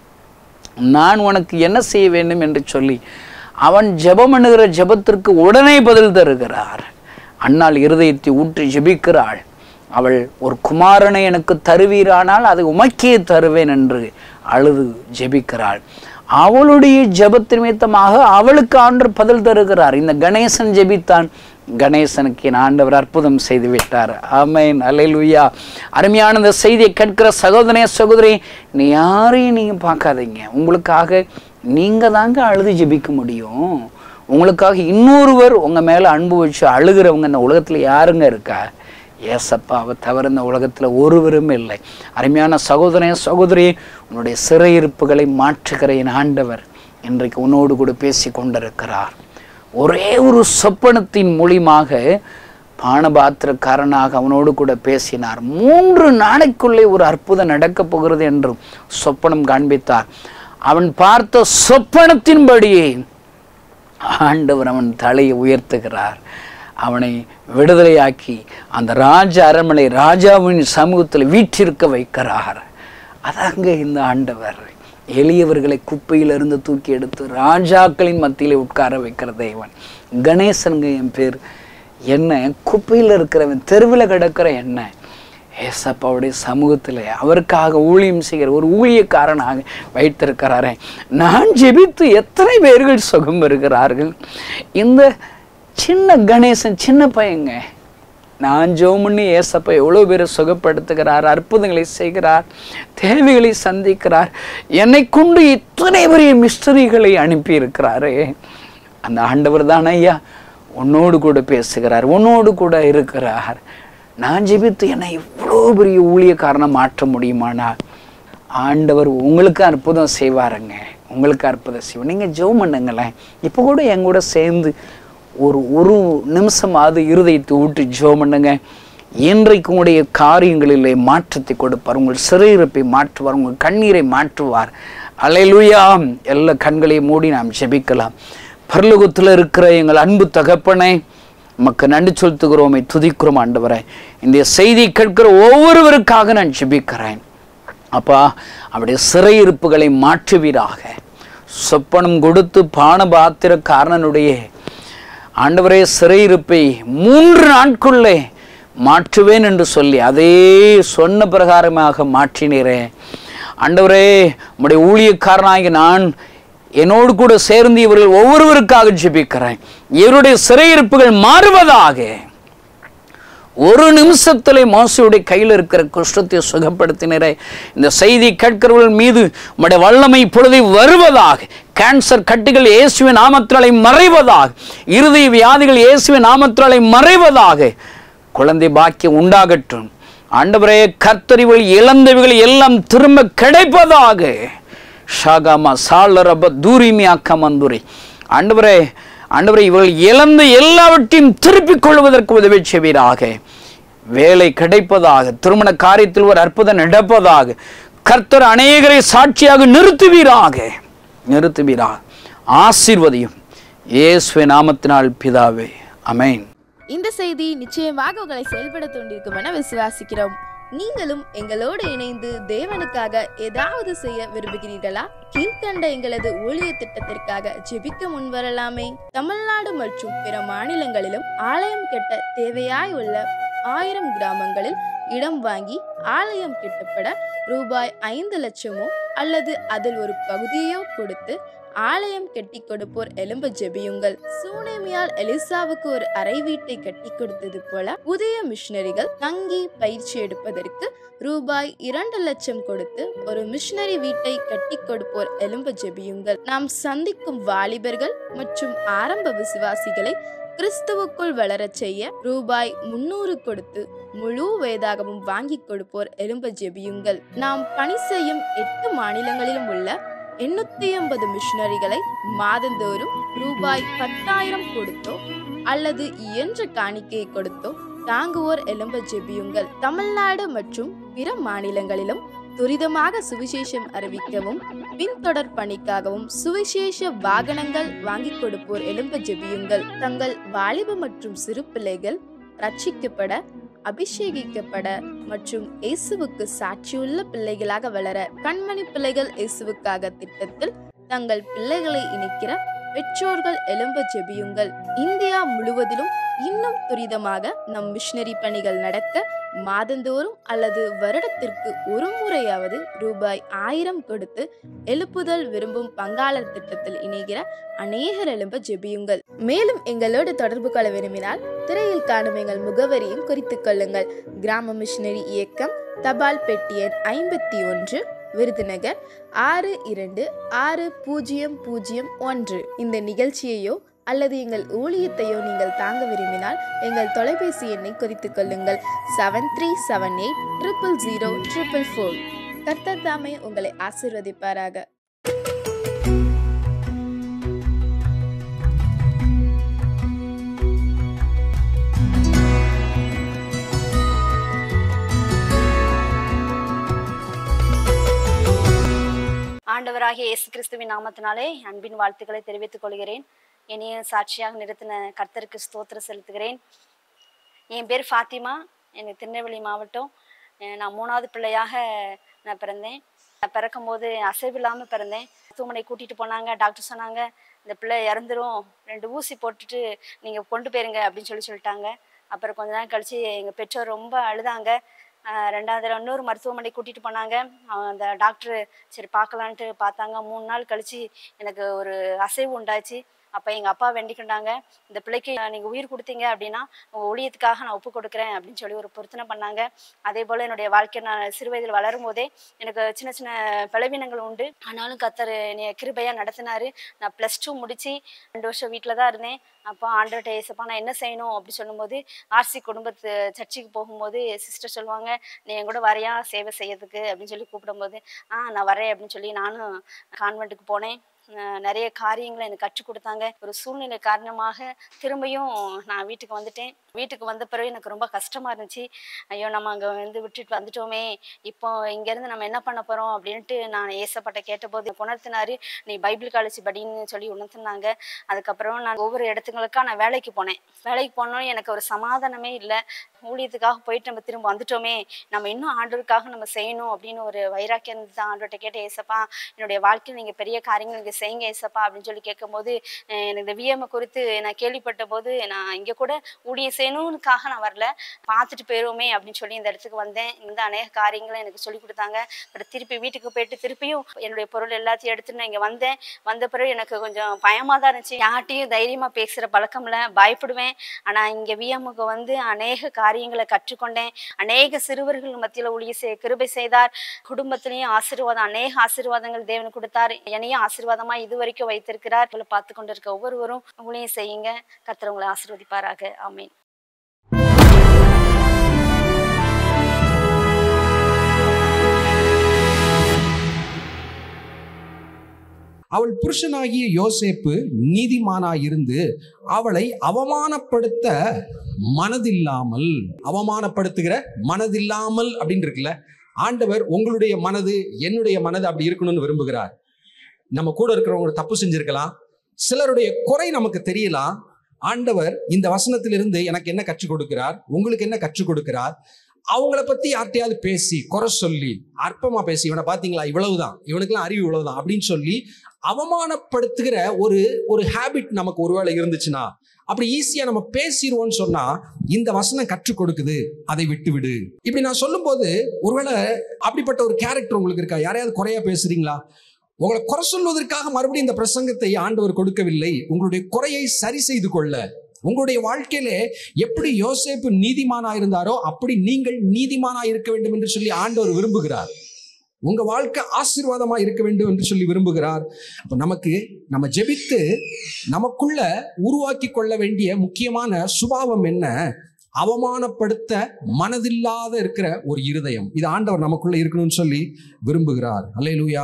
நான் உனக்கு என்ன செய்ய வேண்டும் என்று சொல்லி அவன் ஜெபம் பண்ணுகிற ஜெபத்திற்கு உடனே பதில் தருகிறார் அன்னாள் இருதயத்தை ஊற்றி ஜெபிக்கிறாள் அவள் ஒரு குமாரனை எனக்கு தருவீரானால் அதை உமக்கே தருவேன் என்று அழுது ஜெபிக்கிறாள் அவளுடைய ஜெபத்தின் நிமித்தமாக அவளுக்கு ஆண்டவர் பதில் தருகிறார் இந்த கணேசன் ஜெபித்தான் கணேசனுக்கு என் ஆண்டவர் அற்புதம் செய்து விட்டார் ஆமேன் அல்லேலூயா அருமையான இந்த செய்தியை கேட்கிற சகோதரனே சகோதரி நீ யாரையும் நீங்கள் பார்க்காதீங்க உங்களுக்காக நீங்கள் தாங்க அழுது ஜெபிக்க முடியும் உங்களுக்காக இன்னொருவர் உங்கள் மேலே அன்பு வச்சு அழுகிறவங்க இந்த உலகத்தில் யாருங்க இருக்கா ஏசப்பாவை தவிர இந்த உலகத்தில் ஒருவரும் இல்லை அருமையான சகோதரனே சகோதரி உன்னுடைய சிறையிருப்புகளை மாற்றுகிற என் ஆண்டவர் இன்றைக்கு உன்னோடு கூட பேசி கொண்டிருக்கிறார் ஒரே ஒரு சொப்பனத்தின் மூலியமாக பானபாத்திரக்காரனாக அவனோடு கூட பேசினார் மூன்று நாளைக்குள்ளே ஒரு அற்புதம் நடக்கப் போகிறது என்றும் சொப்பனம் காண்பித்தார் அவன் பார்த்த சொப்பனத்தின்படியே ஆண்டவர் அவன் தலையை உயர்த்துகிறார் அவனை விடுதலையாக்கி அந்த ராஜ அரண்மனை ராஜாவின் சமூகத்தில் வீற்றிருக்க வைக்கிறார் அதாங்க இந்த ஆண்டவர் எளியவர்களை குப்பையிலிருந்து தூக்கி எடுத்து ராஜாக்களின் மத்தியிலே உட்கார வைக்கிற தெய்வன் கணேசனுங்க என் பேர் என்ன குப்பையில் இருக்கிறவன் தெருவில் கிடக்கிற என்ன ஏசப்பாவுடைய சமூகத்தில் அவருக்காக ஊழியம் செய்கிற ஒரு ஊழியக்காரனாக வைத்திருக்கிறாரே நான் ஜெபித்து எத்தனை பேர்கள் சுகம் பெறுகிறார்கள் இந்த சின்ன கணேசன் சின்ன பையங்க நான் ஜெபம் பண்ணி ஏசப்பா எவ்வளோ பேரை சுகப்படுத்துகிறார் அற்புதங்களை செய்கிறார் தேவைகளை சந்திக்கிறார் என்னை கொண்டு இத்தனை பெரிய மிஸ்டரிகளை அனுப்பி இருக்கிறாரே அந்த ஆண்டவர் தானே ஐயா உன்னோடு கூட பேசுகிறார் உன்னோடு கூட இருக்கிறார் நான் ஜெபித்து என்னை இவ்வளோ பெரிய ஊழியக்காரனை மாற்ற முடியுமானா ஆண்டவர் உங்களுக்கு அற்புதம் செய்வாருங்க உங்களுக்கு அற்புதம் செய்வார் நீங்கள் ஜெபம் பண்ணுங்களேன் இப்போ கூட என் கூட சேர்ந்து ஒரு ஒரு நிமிஷமாவது இருதயத்தை ஊற்றி ஜெபம் பண்ணுங்க இன்றைக்கு உங்களுடைய காரியங்களிலே மாற்றத்தை கொடுப்பார் உங்கள் சிறையிருப்பை மாற்றுவார் உங்கள் கண்ணீரை மாற்றுவார் அலையிலுயா எல்லா கண்களையும் மூடி நாம் ஜெபிக்கலாம் பரலோகத்தில் இருக்கிற எங்கள் அன்பு தகப்பனே உமக்கு நன்றி செலுத்துகிறோமை துதிக்கிறோம் ஆண்டவரே இந்த செய்தி கேட்கிற ஒவ்வொருவருக்காக நான் ஜெபிக்கிறேன் அப்பா அவருடைய சிறையிருப்புகளை மாற்றுவீராக சொப்பனம் கொடுத்து பானபாத்திரக்காரனுடைய ஆண்டவரே சிறையிருப்பை மூன்று நாட்குள்ளே மாற்றுவேன் என்று சொல்லி அதே சொன்ன பிரகாரமாக மாற்றினீரே ஆண்டவரே உம்முடைய ஊழியக்காரனாகி நான் என்னோடு கூட சேர்ந்து இவர்கள் ஒவ்வொருவருக்காக ஜெபிக்கிறேன் இவருடைய சிறையிருப்புகள் மாறுவதாக ஒரு நிமிஷத்திலே மோசையுடைய கையில் இருக்கிற குஷ்டத்தை சுகப்படுத்தினரே இந்த செய்தி கேட்கிறவர்கள் மீது உம்முடைய வல்லமை பொழுதை வருவதாக கேன்சர் கட்டிகள் இயேசுவின் நாமத்தினாலே மறைவதாக இருதய வியாதிகள் இயேசுவின் நாமத்தினாலே மறைவதாக குழந்தை பாக்கியம் உண்டாகட்டும் ஆண்டவரே கர்த்தறிவுகள் இழந்தவைகள் எல்லாம் திரும்ப கிடைப்பதாக ஷாகாமா சாலரப தூரிமி அக்கமந்துரை ஆண்டவரே ஆண்டவரே இவர்கள் இழந்த எல்லாவற்றையும் திருப்பிக் கொள்வதற்கு உதவி செய்வீராக வேலை கிடைப்பதாக திருமண காரியத்தில் ஒரு அற்புதம் நடப்பதாக கர்த்தர் அநேகரை சாட்சியாக நிறுத்துவீராக நிறுத்துவீராக ஆசீர்வதியும் இயேசுவே நாமத்தினால் பிதாவே அமேன் இந்த செய்தி நிச்சயமாக உங்களை செயல்பட தூண்டிருக்கும் என விசுவாசிக்கிறோம் நீங்களும் எங்களோடு இணைந்து தேவனுக்காக ஏதாவது செய்ய விரும்புகிறீர்களா கீழ்கண்ட எங்களது ஊழிய திட்டத்திற்காக ஜெபிக்க முன்வரலாமே தமிழ்நாடு மற்றும் பிற மாநிலங்களிலும் ஆலயம் கட்ட தேவையாய் உள்ள ஆயிரம் கிராமங்களில் இடம் வாங்கி ஆலயம் கட்டப்பட ரூபாய் ஐந்து லட்சமோ அல்லது அதில் ஒரு பகுதியோ கொடுத்து ஆலயம் கட்டி கொடுப்போர் எலும்ப ஜெபியுங்கள் சூனேமியால் எலிசாவுக்கு ஒரு அறை வீட்டை கட்டி கொடுத்தது போல புதிய மிஷனரிகள் தங்கி பயிற்சி எடுப்பதற்கு ரூபாய் இரண்டு லட்சம் கொடுத்து ஒரு மிஷனரி வீட்டை கட்டி கொடுப்போர் எலும்ப ஜெபியுங்கள் நாம் சந்திக்கும் வாலிபர்கள் மற்றும் ஆரம்ப விசுவாசிகளை கிறிஸ்துவுக்குள் வளரச் செய்ய ரூபாய் முன்னூறு கொடுத்து முழு வேதாகமும் வாங்கி கொடுப்போர் எலும்ப ஜெபியுங்கள் நாம் பணி செய்யும் எட்டு மாநிலங்களிலும் உள்ள எண்ணூத்தி ஐம்பது மிஷனரிகளை மாதந்தோறும் ரூபாய் பத்தாயிரம் கொடுத்தோ அல்லது இயன்ற காணிக்கையை கொடுத்தோ தாங்குவோர் எலும்ப ஜெபியுங்கள் தமிழ்நாடு மற்றும் பிற மாநிலங்களிலும் துரிதமாக சுவிசேஷம் அறிவிக்கவும் பின்தொடர் பணிக்காகவும் சுவிசேஷ வாகனங்கள் வாங்கி கொடுப்போர் எலும்ப ஜெபியுங்கள் தங்கள் வாலிப மற்றும் சிறு பிள்ளைகள் ரட்சிக்கப்பட அபிஷேகிக்கப்பட மற்றும் இயேசுவுக்கு சாட்சியுள்ள பிள்ளைகளாக வளர கண்மணி பிள்ளைகள் இயேசுவுக்காக திட்டத்தில் தங்கள் பிள்ளைகளை இணைக்கிற பெற்றோர்கள் எலும்ப ஜெபியுங்கள் இந்தியா முழுவதிலும் இன்னும் துரிதமாக நம் மிஷனரி பணிகள் நடக்க மாதந்தோறும் அல்லது வருடத்திற்கு ஒரு முறையாவது ரூபாய் ஆயிரம் கொடுத்து எழுப்புதல் விரும்பும் பங்காளர் திட்டத்தில் இணைகிற அநேகர் எழும்ப ஜெபியுங்கள் மேலும் எங்களோடு தொடர்பு கொள்ள விரும்பினால் திரையில் காணும் எங்கள் முகவரியும் குறித்துக் கொள்ளுங்கள் கிராம மிஷனரி இயக்கம் தபால் பெட்டி எண் ஐம்பத்தி ஒன்று விருதுநகர் ஆறு இரண்டு ஆறு பூஜ்ஜியம் பூஜ்ஜியம் ஒன்று இந்த நிகழ்ச்சியையோ அல்லது எங்கள் ஊழியத்தையோ நீங்கள் தாங்க விரும்பினால் எங்கள் தொலைபேசி எண்ணை குறித்துக் கொள்ளுங்கள் seven three seven eight triple zero triple four கர்த்தர் தாமே உங்களை ஆசிர்வதிப்பாராக ஆண்டவராகிய இயேசு கிறிஸ்துவின் நாமத்தினாலே அன்பின் வாழ்த்துக்களை தெரிவித்துக் கொள்கிறேன் இனிய சாட்சியாக நிறுத்தின கர்த்தருக்கு ஸ்தோத்திரம் செலுத்துகிறேன் என் பேர் ஃபாத்திமா எனக்கு திருநெல்வேலி மாவட்டம் அஹ் நான் மூணாவது பிள்ளையாக நான் பிறந்தேன் நான் பிறக்கும் போது அசைவில்லாமல் பிறந்தேன் மருத்துவமனை கூட்டிகிட்டு போனாங்க டாக்டர் சொன்னாங்க இந்த பிள்ளை இறந்துரும் ரெண்டு ஊசி போட்டுட்டு நீங்கள் கொண்டு போயிருங்க அப்படின்னு சொல்லி சொல்லிட்டாங்க அப்புறம் கொஞ்ச நாள் கழிச்சு எங்கள் பெற்றோர் ரொம்ப அழுதாங்க ஆஹ் ரெண்டாவது தடவை இன்னொரு மருத்துவமனை கூட்டிகிட்டு போனாங்க அவங்க அந்த டாக்டர் சரி பார்க்கலான்ட்டு பார்த்தாங்க மூணு நாள் கழிச்சு எனக்கு ஒரு அசைவு உண்டாச்சு அப்போ எங்கள் அப்பா வேண்டிக்கிட்டாங்க இந்த பிள்ளைக்கு நீங்கள் உயிர் கொடுத்தீங்க அப்படின்னா உங்கள் ஊழியத்துக்காக நான் ஒப்பு கொடுக்குறேன் அப்படின்னு சொல்லி ஒரு பொருத்தனை பண்ணாங்க அதே போல் என்னுடைய வாழ்க்கை நான் சிறு வயதில் வளரும் போதே எனக்கு சின்ன சின்ன பலவீனங்கள் உண்டு ஆனாலும் கத்தர் என்னைய கிருபையாக நடத்தினாரு நான் ப்ளஸ் டூ முடிச்சு ரெண்டு வருஷம் வீட்டில் தான் இருந்தேன் அப்போ ஆண்டர்கிட்ட ஏசப்பா நான் என்ன செய்யணும் அப்படி சொல்லும்போது ஆர்சி குடும்பத்து சர்ச்சுக்கு போகும்போது சிஸ்டர் சொல்லுவாங்க நீ என் கூட வரையா சேவை செய்யறதுக்கு அப்படின்னு சொல்லி கூப்பிடும்போது ஆ நான் வரேன் அப்படின்னு சொல்லி நானும் கான்வெண்ட்டுக்கு போனேன் அஹ் நிறைய காரியங்களை எனக்கு கற்றுக் கொடுத்தாங்க ஒரு சூழ்நிலை காரணமாக திரும்பியும் நான் வீட்டுக்கு வந்துட்டேன் வீட்டுக்கு வந்த பிறகு எனக்கு ரொம்ப கஷ்டமா இருந்துச்சு ஐயோ நம்ம அங்கே வந்து விட்டுட்டு வந்துட்டோமே இப்போ இங்கேருந்து நம்ம என்ன பண்ண போகிறோம் அப்படின்ட்டு நான் ஏசப்பட்ட கேட்டபோது உணர்த்தினாரு நீ பைபிள் காலேஜ் படின்னு சொல்லி உணர்த்தினாங்க அதுக்கப்புறம் நான் ஒவ்வொரு இடத்துங்களுக்கா நான் வேலைக்கு போனேன் வேலைக்கு போனோம் எனக்கு ஒரு சமாதானமே இல்லை ஊழியத்துக்காக போயிட்டு நம்ம திரும்ப வந்துட்டோமே நம்ம இன்னும் ஆண்டவருக்காக நம்ம செய்யணும் அப்படின்னு ஒரு வைராக்கியம் இருந்து தான் ஆண்டவர்கிட்ட கேட்ட ஏசப்பா என்னுடைய வாழ்க்கையில் நீங்கள் பெரிய காரியங்கள் நீங்கள் செய்யுங்க ஏசப்பா அப்படின்னு சொல்லி கேட்கும்போது அஹ் எனக்கு இந்த விஎம் குறித்து நான் கேள்விப்பட்ட போது நான் இங்கே கூட ஊழியம் செய்யணும்னுக்காக நான் வரல பார்த்துட்டு போயிடுவோமே அப்படின்னு சொல்லி இந்த இடத்துக்கு வந்தேன் இந்த அநேக காரியங்களை எனக்கு சொல்லி கொடுத்தாங்க அப்புறம் திருப்பி வீட்டுக்கு போயிட்டு திருப்பியும் என்னுடைய பொருள் எல்லாத்தையும் எடுத்துட்டு நான் இங்கே வந்தேன் வந்த பிறகு எனக்கு கொஞ்சம் பயமாக தான் இருந்துச்சு யார்ட்டையும் தைரியமாக பேசுகிற பழக்கம் இல்லை பயப்படுவேன் ஆனால் இங்கே விஎம்முக்கு வந்து அநேக காரியங்களை கற்றுக்கொண்டேன் அநேக சிறுவர்கள் மத்தியில் ஊழிய செய் கிருபை செய்தார் குடும்பத்திலையும் ஆசீர்வாதம் அநேக ஆசீர்வாதங்கள் தேவன் கொடுத்தார் என்னையும் ஆசீர்வாதமா இது வரைக்கும் வைத்திருக்கிறார் உங்களை பார்த்து கொண்டு இருக்க ஒவ்வொருவரும் ஊழியம் செய்யுங்க கர்த்தர் உங்களை ஆசீர்வதிப்பாராக ஆமென் அவள் புருஷனாகிய யோசேப்பு நீதிமானாயிருந்து அவளை அவமானப்படுத்த மனதில்லாமல் அவமானப்படுத்துகிற மனதில்லாமல் அப்படின்னு இருக்குல்ல ஆண்டவர் உங்களுடைய மனது என்னுடைய மனது அப்படி இருக்கணும்னு விரும்புகிறார் நம்ம கூட இருக்கிறவங்க தப்பு செஞ்சிருக்கலாம் சிலருடைய குறை நமக்கு தெரியலாம் ஆண்டவர் இந்த வசனத்திலிருந்து எனக்கு என்ன கற்றுக் கொடுக்கிறார் உங்களுக்கு என்ன கற்றுக் கொடுக்கிறார் அவங்கள பத்தி யார்ட்டையாவது பேசி குறை சொல்லி அற்பமா பேசி இவனை பாத்தீங்களா இவ்வளவுதான் இவனுக்கெல்லாம் அறிவு இவ்வளவுதான் அப்படின்னு சொல்லி அவமானப்படுத்துகிற ஒரு ஒரு ஹேபிட் நமக்கு ஒருவேளை இருந்துச்சுன்னா அப்படி ஈஸியா நம்ம பேசிடுவோம்னு சொன்னா இந்த வசனம் கற்றுக் கொடுக்குது அதை விட்டு விடு இப்படி நான் சொல்லும்போது ஒருவேளை அப்படிப்பட்ட ஒரு கேரக்டர் உங்களுக்கு இருக்கா யாரையாவது குறையா பேசுறீங்களா உங்களை குறை சொல்வதற்காக மறுபடியும் இந்த பிரசங்கத்தை ஆண்டவர் கொடுக்கவில்லை உங்களுடைய குறையை சரி செய்து கொள்ள உங்களுடைய வாழ்க்கையிலே எப்படி யோசேப்பு நீதிமானா இருந்தாரோ அப்படி நீங்கள் நீதிமானா இருக்க வேண்டும் என்று சொல்லி ஆண்டவர் விரும்புகிறார் உங்க வாழ்க்கை ஆசீர்வாதமா இருக்க வேண்டும் என்று சொல்லி விரும்புகிறார் அப்ப நமக்கு நம்ம ஜெபித்து நமக்குள்ள உருவாக்கி கொள்ள வேண்டிய முக்கியமான சுபாவம் என்ன அவமானப்படுத்த மனதில்லாத இருக்கிற ஒரு இருதயம் இது ஆண்டவர் நமக்குள்ள இருக்கணும்னு சொல்லி விரும்புகிறார் அல்லேலூயா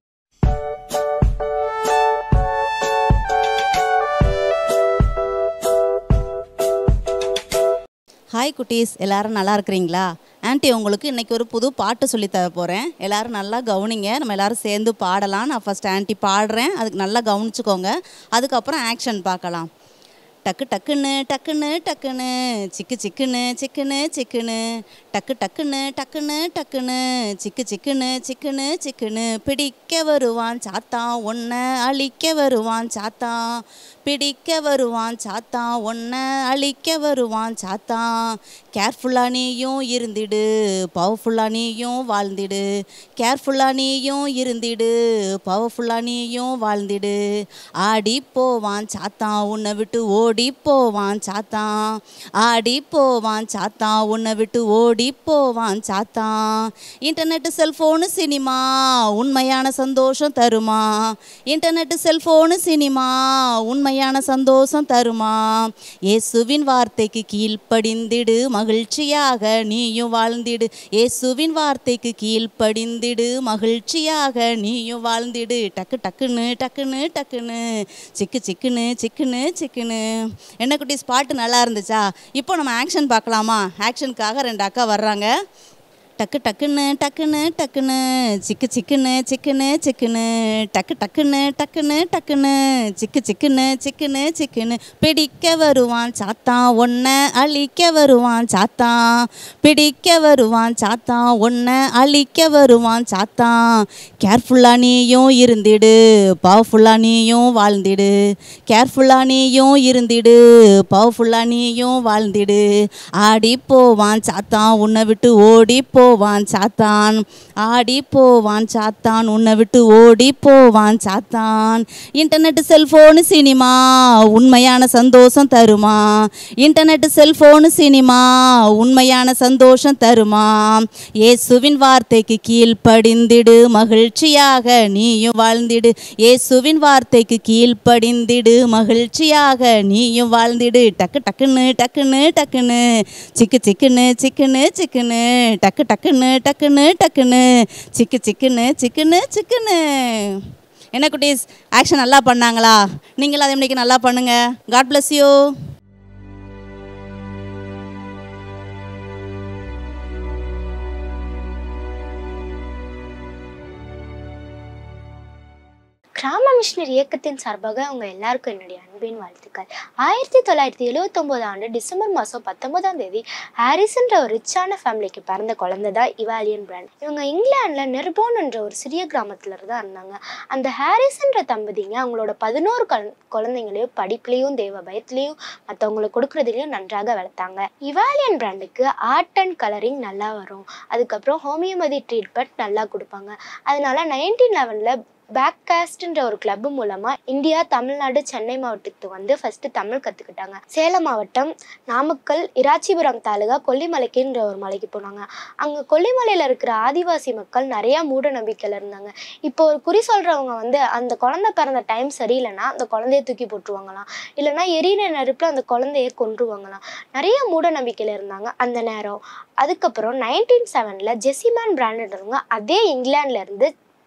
ஹாய் குட்டீஸ் எல்லாரும் நல்லா இருக்கிறீங்களா ஆன்ட்டி உங்களுக்கு இன்னைக்கு ஒரு புது பாட்டு சொல்லி தர போகிறேன் எல்லாரும் நல்லா கவனிங்க நம்ம எல்லாரும் சேர்ந்து பாடலாம் நான் ஃபர்ஸ்ட் ஆன்ட்டி பாடுறேன் அதுக்கு நல்லா கவனிச்சுக்கோங்க அதுக்கப்புறம் ஆக்ஷன் பார்க்கலாம் டக்கு டக்குன்னு டக்குன்னு டக்குன்னு சிக்கு சிக்குன்னு சிக்குன்னு சிக்குன்னு டக்கு டக்குன்னு டக்குன்னு டக்குன்னு சிக்கு சிக்குன்னு சிக்குன்னு சிக்குன்னு பிடிக்க வருவான் சாத்தான் ஒன்றை அழிக்க வருவான் சாத்தான் பிடிக்க வருவான் சாத்தான் ஒன்றை அழிக்க வருவான் சாத்தான் கேர்ஃபுல்லாக நீயும் இருந்திடு பவர்ஃபுல்லாக நீயும் வாழ்ந்திடு கேர்ஃபுல்லாக நீயும் இருந்திடு பவர்ஃபுல்லாக நீயும் வாழ்ந்திடு ஆடி போவான் சாத்தான் உன்னை விட்டு ஓடி போவான் சாத்தான் ஆடி போவான் சாத்தான் உன்னை விட்டு ஓடி போவான் சாத்தான் இன்டர்நெட்டு செல்ஃபோனு சினிமா உண்மையான சந்தோஷம் தருமா இன்டர்நெட்டு செல்ஃபோனு சினிமா உண்மையான சந்தோஷம் தருமா இயேசுவின் வார்த்தைக்கு கீழ்ப்படிந்திடு மகிழ்ச்சியாக நீயும் வாழ்ந்திடு இயேசுவின் வார்த்தைக்கு கீழ்ப்படிந்திடு மகிழ்ச்சியாக நீயும் வாழ்ந்திடு டக்கு டக்குன்னு டக்குன்னு டக்குன்னு சிக்கு சிக்குன்னு சிக்குன்னு சிக்குன்னு என்ன குட்டீஸ் பாட்டு நல்லா இருந்துச்சா இப்போ நம்ம ஆக்ஷன் பார்க்கலாமா ஆக்ஷனுக்காக ரெண்டு அக்கா வர்றாங்க டக்கு டக்குன்னு டக்குன்னு டக்குன்னு சிக்கு சிக்குன்னு சிக்குன்னு சிக்குன்னு டக்கு டக்குன்னு டக்குன்னு டக்குன்னு சிக்கு சிக்குன்னு சிக்குன்னு சிக்குன்னு பிடிக்க வருவான் சாத்தான் ஒன்றை அழிக்க வருவான் சாத்தான் பிடிக்க வருவான் சாத்தான் ஒன்றை அழிக்க வருவான் சாத்தான் கேர்ஃபுல்லாக நீயும் இருந்திடு பவர்ஃபுல்லாக நீயும் வாழ்ந்திடு கேர்ஃபுல்லாக நீயும் இருந்திடு பவர்ஃபுல்லாக நீயும் வாழ்ந்திடு ஆடி போவான் சாத்தான் உன்னை விட்டு ஓடி போவான் சாத்தான் ஆடி போவான் சாத்தான் உன்னை விட்டு ஓடி போவான் சாத்தான் இன்டர்நெட் செல்ஃபோனு சினிமா உண்மையான சந்தோஷம் தருமா இன்டர்நெட் செல்ஃபோனு சினிமா உண்மையான சந்தோஷம் தருமா இயேசுவின் வார்த்தைக்கு கீழ்ப்படிந்திடு மகிழ்ச்சியாக நீயும் வாழ்ந்திடு இயேசுவின் வார்த்தைக்கு கீழ்ப்படிந்திடு மகிழ்ச்சியாக நீயும் வாழ்ந்திடு டக்கு டக்குன்னு டக்குன்னு டக்குன்னு சிக்கு சிக்குன்னு சிக்குன்னு சிக்குன்னு டக்கு டக்குன்னு டக்குன்னு டக்குன்னு சிக்கு சிக்குன்னு சிக்குன்னு சிக்குன்னு என்ன குட்டீஸ் ஆக்ஷன் நல்லா பண்ணாங்களா நீங்களும் அதே மணிக்கு நல்லா பண்ணுங்க காட் bless யூ கிராம மிஷினரி இயக்கத்தின் சார்பாக அவங்க எல்லாருக்கும் என்னுடைய அன்பின் வாழ்த்துக்கள் ஆயிரத்தி தொள்ளாயிரத்தி எழுவத்தொம்போது ஆண்டு டிசம்பர் மாதம் பத்தொன்பதாம் தேதி ஹாரிஸ்ன்ற ஒரு ரிச்சான ஃபேமிலிக்கு பிறந்த குழந்தை தான் இவாலியன் பிராண்ட் இவங்க இங்கிலாண்டில் நெர்போன் என்ற ஒரு சிறிய கிராமத்துல தான் இருந்தாங்க அந்த ஹாரிஸ்ன்ற தம்பதிங்க அவங்களோட பதினோரு குழ குழந்தைங்களையும் படிப்புலேயும் தேவ பயத்துலேயும் மற்றவங்களுக்கு கொடுக்குறதுலையும் நன்றாக வளர்த்தாங்க இவாலியன் பிராண்டுக்கு ஆர்ட் அண்ட் கலரிங் நல்லா வரும் அதுக்கப்புறம் ஹோமியோபதி ட்ரீட்மெண்ட் நல்லா கொடுப்பாங்க அதனால நைன்டீன் லெவனில் பேக் காஸ்ட்ன்ற ஒரு கிளப் மூலமா இந்தியா தமிழ்நாடு சென்னை மாவட்டத்துக்கு வந்து ஃபர்ஸ்ட் தமிழ் கத்துக்கிட்டாங்க சேலம் மாவட்டம் நாமக்கல் இராச்சிபுரம் தாலுகா கொல்லிமலைக்குன்ற ஒரு மலைக்கு போனாங்க அங்க கொல்லிமலையில இருக்கிற ஆதிவாசி மக்கள் நிறைய மூட நம்பிக்கையில இருந்தாங்க இப்போ ஒரு குறி சொல்றவங்க வந்து அந்த குழந்தை பிறந்த டைம் சரியில்லைன்னா அந்த குழந்தைய தூக்கி போட்டுருவாங்களாம் இல்லைன்னா எரியிற நெருப்புல அந்த குழந்தைய கொன்றுவாங்களாம் நிறைய மூட நம்பிக்கையில இருந்தாங்க அந்த நேரம் அதுக்கப்புறம் நைன்டீன் செவனில் ஜெசிமேன் பிராண்டுன்றவங்க அதே இங்கிலாந்துல இருந்து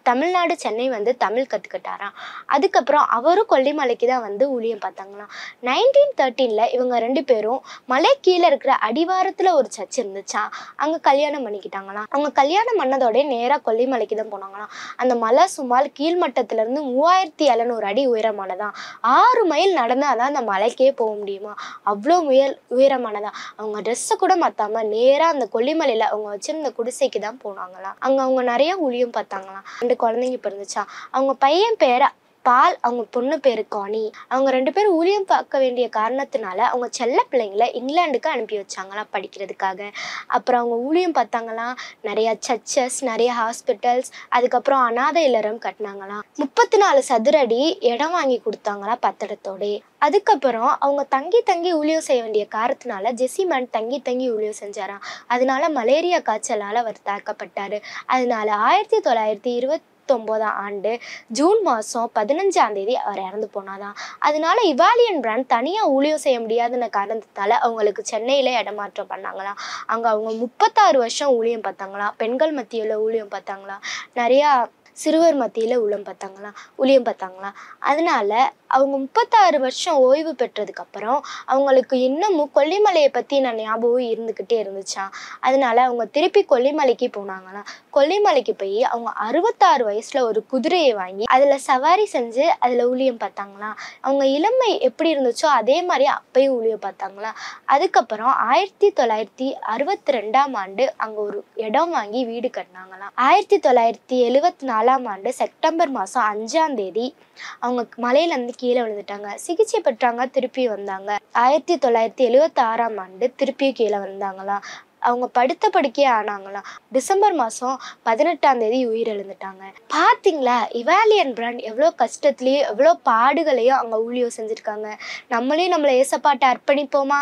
தமிழ்நாடு சென்னை வந்து தமிழ் கற்றுக்கிட்டாராம் அதுக்கப்புறம் அவரும் கொல்லிமலைக்கு தான் வந்து ஊழியம் பார்த்தாங்களாம் நைன்டீன் தேர்ட்டீனில் இவங்க ரெண்டு பேரும் மலை கீழே இருக்கிற அடிவாரத்தில் ஒரு சர்ச் இருந்துச்சாம் அங்கே கல்யாணம் பண்ணிக்கிட்டாங்களாம் அவங்க கல்யாணம் பண்ணதோட நேராக கொல்லிமலைக்கு தான் போனாங்களாம் அந்த மலை சுமார் கீழ்மட்டத்திலேருந்து மூவாயிரத்தி எழுநூறு அடி உயரமானதான் ஆறு மைல் நடந்தால் தான் அந்த மலைக்கே போக முடியுமா அவ்வளோ உயர் உயரமானதான் அவங்க ட்ரெஸ்ஸை கூட மாற்றாம நேராக அந்த கொல்லிமலையில் அவங்க வச்சிருந்த குடிசைக்கு தான் போனாங்களாம் அங்கே அவங்க நிறைய ஊழியம் பார்த்தாங்களாம் ரெண்டு குழந்தைங்க பிறந்துச்சா அவங்க பையன் பேரை பால் அவங்க பொண்ணு பேரு காணி அவங்க ரெண்டு பேரும் ஊழியம் பார்க்க வேண்டிய காரணத்தினால அவங்க செல்ல பிள்ளைங்களை இங்கிலாந்துக்கு அனுப்பி வச்சாங்களாம் படிக்கிறதுக்காக அப்புறம் அவங்க ஊழியம் பார்த்தாங்களாம் நிறைய சர்ச்சஸ் நிறைய ஹாஸ்பிட்டல்ஸ் அதுக்கப்புறம் அனாதை இல்லறம் கட்டினாங்களாம் முப்பத்தி நாலு சதுரடி இடம் வாங்கி கொடுத்தாங்களாம் பத்திரத்தோட அதுக்கப்புறம் அவங்க தங்கி தங்கி ஊழியம் செய்ய வேண்டிய காரணத்தினால ஜெசிமன் தங்கி தங்கி ஊழியம் செஞ்சாராம் அதனால மலேரியா காய்ச்சலால் அவர் தாக்கப்பட்டார் அதனால ஆயிரத்தி தொள்ளாயிரத்தி இருபத்தொம்போதாம் ஆண்டு ஜூன் மாதம் பதினஞ்சாம் தேதி அவர் இறந்து போனாதான் அதனால இவாலியன் பிராண்ட் தனியாக ஊழியம் செய்ய முடியாதுன காரணத்தால் அவங்களுக்கு சென்னையில் இடமாற்றம் பண்ணாங்களாம் அங்கே அவங்க முப்பத்தாறு வருஷம் ஊழியம் பார்த்தாங்களாம் பெண்கள் மத்தியில் ஊழியம் பார்த்தாங்களாம் நிறையா சிறுவர் மத்தியில் ஊழியம் பார்த்தாங்களாம் ஊழியம் பார்த்தாங்களாம் அதனால அவங்க முப்பத்தாறு வருஷம் ஓய்வு பெற்றதுக்கப்புறம் அவங்களுக்கு இன்னமும் கொல்லிமலையை பற்றின ஞாபகம் இருந்துக்கிட்டே இருந்துச்சாம் அதனால அவங்க திருப்பி கொல்லிமலைக்கு போனாங்களாம் கொல்லிமலைக்கு போய் அவங்க அறுபத்தாறு வயசில் ஒரு குதிரையை வாங்கி அதில் சவாரி செஞ்சு அதில் ஊழியம் பார்த்தாங்களாம் அவங்க இளமை எப்படி இருந்துச்சோ அதே மாதிரி அப்பயும் ஊழியம் பார்த்தாங்களாம் அதுக்கப்புறம் ஆயிரத்தி தொள்ளாயிரத்தி அறுபத்தி ரெண்டாம் ஆண்டு அங்கே ஒரு இடம் வாங்கி வீடு கட்டினாங்களாம் ஆயிரத்தி தொள்ளாயிரத்தி எழுவத்தி நாலாம் ஆண்டு செப்டம்பர் மாதம் அஞ்சாம் தேதி அவங்க மலையிலேருந்து கீழே விழுந்துட்டாங்க சிகிச்சை பெற்றாங்க திருப்பி வந்தாங்க ஆயிரத்தி தொள்ளாயிரத்தி எழுவத்தி ஆறாம் ஆண்டு திருப்பியும் கீழே வந்தாங்களாம் அவங்க படுத்த படுக்கையே ஆனாங்களாம் டிசம்பர் மாதம் பதினெட்டாம் தேதி உயிரிழந்துட்டாங்க பார்த்தீங்களா இவாலியன் பிராண்ட் எவ்வளோ கஷ்டத்துலேயும் எவ்வளோ பாடுகளையும் அவங்க ஊழியம் செஞ்சுருக்காங்க நம்மளையும் நம்மளை ஏசப்பாட்டை அர்ப்பணிப்போமா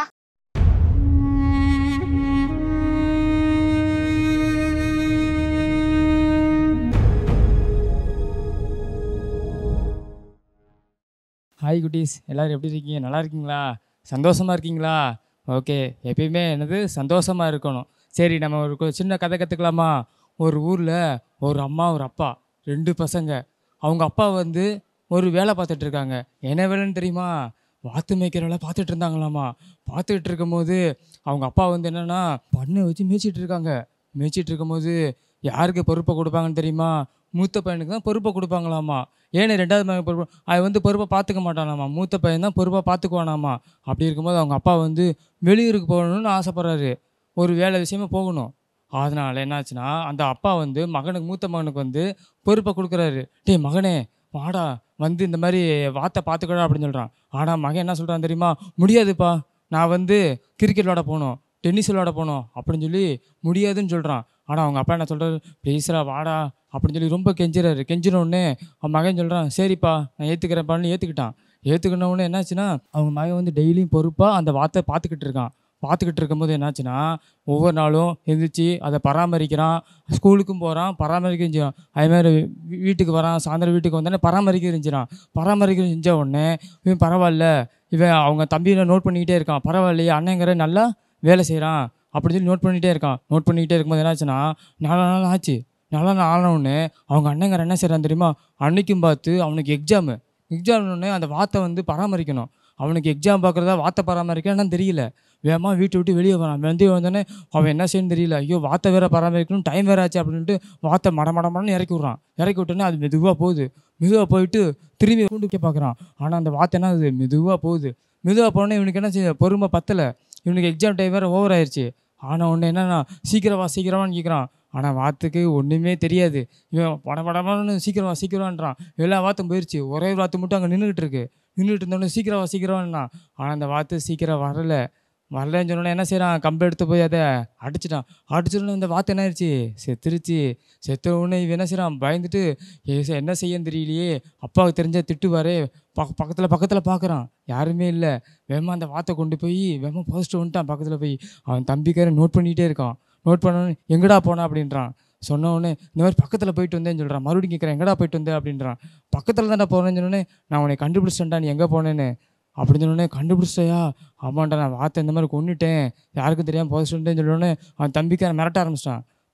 ஹாய் குட்டீஸ் எல்லோரும் எப்படி இருக்கீங்க நல்லா இருக்கீங்களா சந்தோஷமாக இருக்கீங்களா ஓகே எப்பயுமே என்னது சந்தோஷமாக இருக்கணும் சரி நம்ம ஒரு கு- சின்ன கதை கற்றுக்கலாமா ஒரு ஊரில் ஒரு அம்மா ஒரு அப்பா ரெண்டு பசங்க அவங்க அப்பா வந்து ஒரு வேலை பார்த்துட்டு இருக்காங்க என்ன வேலைன்னு தெரியுமா வாத்து மேய்க்கிற வேலை பார்த்துட்டு இருந்தாங்களாமா பார்த்துட்டு இருக்கும்போது அவங்க அப்பா வந்து என்னென்னா பண்ணை வச்சு மேய்ச்சிட்டு இருக்காங்க மேய்ச்சிட்டு இருக்கும்போது யாருக்கு பொறுப்பை கொடுப்பாங்கன்னு தெரியுமா மூத்த பையனுக்கு தான் பொறுப்பை கொடுப்பாங்களாமா ஏன்னு ரெண்டாவது பையன் பொறுப்பு அவன் வந்து பொறுப்பை பார்த்துக்க மாட்டானாமா மூத்த பையன் தான் பொறுப்பாக பார்த்துக்குவானாமா அப்படி இருக்கும்போது அவங்க அப்பா வந்து வெளியூருக்கு போகணும்னு ஆசைப்பட்றாரு ஒரு வேலை விஷயமா போகணும் அதனால் என்னாச்சுன்னா அந்த அப்பா வந்து மகனுக்கு மூத்த மகனுக்கு வந்து பொறுப்பை கொடுக்குறாரு டேய் மகனே வாடா வந்து இந்த மாதிரி வாத்தை பார்த்துக்கடா அப்படின்னு சொல்கிறான் ஆனால் மகன் என்ன சொல்கிறான் தெரியுமா முடியாதுப்பா நான் வந்து கிரிக்கெட் விளாட போகணும் டென்னிஸ் விளாட போகணும் அப்படின்னு சொல்லி முடியாதுன்னு சொல்கிறான் ஆனால் அவங்க அப்பா என்ன சொல்கிறாரு ப்ளீஸ்ரா வாடா அப்படின்னு சொல்லி ரொம்ப கெஞ்சுறாரு கெஞ்சின உடனே அவன் மகன் சொல்கிறான் சரிப்பா நான் ஏற்றுக்கிறேன்ப்பான்னு ஏற்றுக்கிட்டான் ஏற்றுக்கின உடனே என்னாச்சுன்னா அவங்க மகன் வந்து டெய்லியும் பொறுப்பாக அந்த வாத்தை பார்த்துக்கிட்டு இருக்கான் பார்த்துக்கிட்டு இருக்கும்போது என்னாச்சுன்னா ஒவ்வொரு நாளும் எந்திரிச்சு அதை பராமரிக்கிறான் ஸ்கூலுக்கும் போகிறான் பராமரிக்க செஞ்சான் அதேமாதிரி வீ- வீட்டுக்கு வரான் சாயந்தரம் வீட்டுக்கு வந்தோடனே பராமரிக்க செஞ்சிடான் பராமரிக்க செஞ்ச உடனே இவன் பரவாயில்ல இவன் அவங்க தம்பியில் நோட் பண்ணிக்கிட்டே இருக்கான் பரவாயில்லையே அண்ணங்கிற நல்லா வேலை செய்கிறான் அப்படின்னு சொல்லி நோட் பண்ணிகிட்டே இருக்கான் நோட் பண்ணிக்கிட்டே இருக்கும்போது என்னாச்சுன்னா நாலு நாள் ஆச்சு நாலு நாள் ஆனவுடனே அவங்க அண்ணங்கிற என்ன செய்கிறான் தெரியுமா அன்னைக்கும் பார்த்து அவனுக்கு எக்ஸாமு எக்ஸாம்னு அந்த வாத்தை வந்து பராமரிக்கணும் அவனுக்கு எக்ஸாம் பார்க்குறதா வாத்தை பராமரிக்கணும்னு தெரியல வேகமாக வீட்டை விட்டு வெளியே வரான் வந்து வந்தோடனே அவன் என்ன செய்யணும்னு தெரியல ஐயோ வாத்தை வேற பராமரிக்கணும் டைம் வேற ஆச்சு அப்படின்ட்டு வாத்தை மட மட மடன்னு இறக்கி விட்றான் இறக்கி விட்டோன்னே அது மெதுவாக போகுது மெதுவாக போயிட்டு திரும்பி கூண்டுக்கே பார்க்குறான் ஆனால் அந்த வாத்தை என்ன அது மெதுவாக போகுது மெதுவாக போனோடனே இவனுக்கு என்ன செய்ய பொறுமை பத்தலை இவனுக்கு எக்ஸாம் டைம் வேறு ஓவர் ஆயிடுச்சு ஆனால் ஒன்று என்னன்னா சீக்கிரமா சீக்கிரமான்னு கேட்குறான் ஆனால் வாத்துக்கு ஒன்றுமே தெரியாது இவன் பட படமான்னு சீக்கிரமா சீக்கிரமான்றான் எல்லா வாத்தும் போயிடுச்சு ஒரே ஒரு வாத்து மட்டும் அங்கே நின்றுக்கிட்டு இருக்கு நின்றுட்டு இருந்தோடனே சீக்கிரமா சீக்கிரமானா ஆனால் அந்த வாத்து சீக்கிரம் வரல வரலன்னு சொன்னோன்னே என்ன செய்கிறான் கம்பு எடுத்து போய் அதை அடிச்சிட்டான் அடிச்சிடணும் இந்த வாத்து என்ன ஆயிடுச்சு செத்துருச்சு செத்த உடனே இவன் என்ன செய்கிறான் பயந்துட்டு ஏ சே, என்ன செய்யன்னு தெரியலையே அப்பாவுக்கு தெரிஞ்ச திட்டுவாரே பக்க பக்கத்தில் பக்கத்தில் பார்க்குறான் யாருமே இல்லை வேகமாக அந்த வாத்தை கொண்டு போய் வேகமாக போஸ்ட்டு வந்துட்டான் பக்கத்தில் போய் அவன் தம்பிக்கார நோட் பண்ணிகிட்டே இருக்கான் நோட் பண்ணோன்னே எங்கடா போனா அப்படின்றான் சொன்ன உடனே இந்த மாதிரி பக்கத்தில் போயிட்டு வந்தேன்னு சொல்கிறான் மறுபடியும் கேட்குறேன் எங்கடா போயிட்டு வந்தேன் அப்படின்றான் பக்கத்தில் தான்டா போகிறேன்னு சொன்னோடனே நான் உன்னை கண்டுபிடிச்சிட்டேன்டா நீ எங்கே போனேன்னு அப்படின்னு சொன்னோடனே கண்டுபிடிச்சிட்டியா ஆமாண்டா நான் வார்த்தை இந்த மாதிரி கொண்டுட்டேன் யாருக்கும் தெரியாமல் போஸ்ட்டுன்னு சொன்னோடனே அவன் தம்பிக்காரன் மிரட்ட ஆரம்பிச்சிட்டான்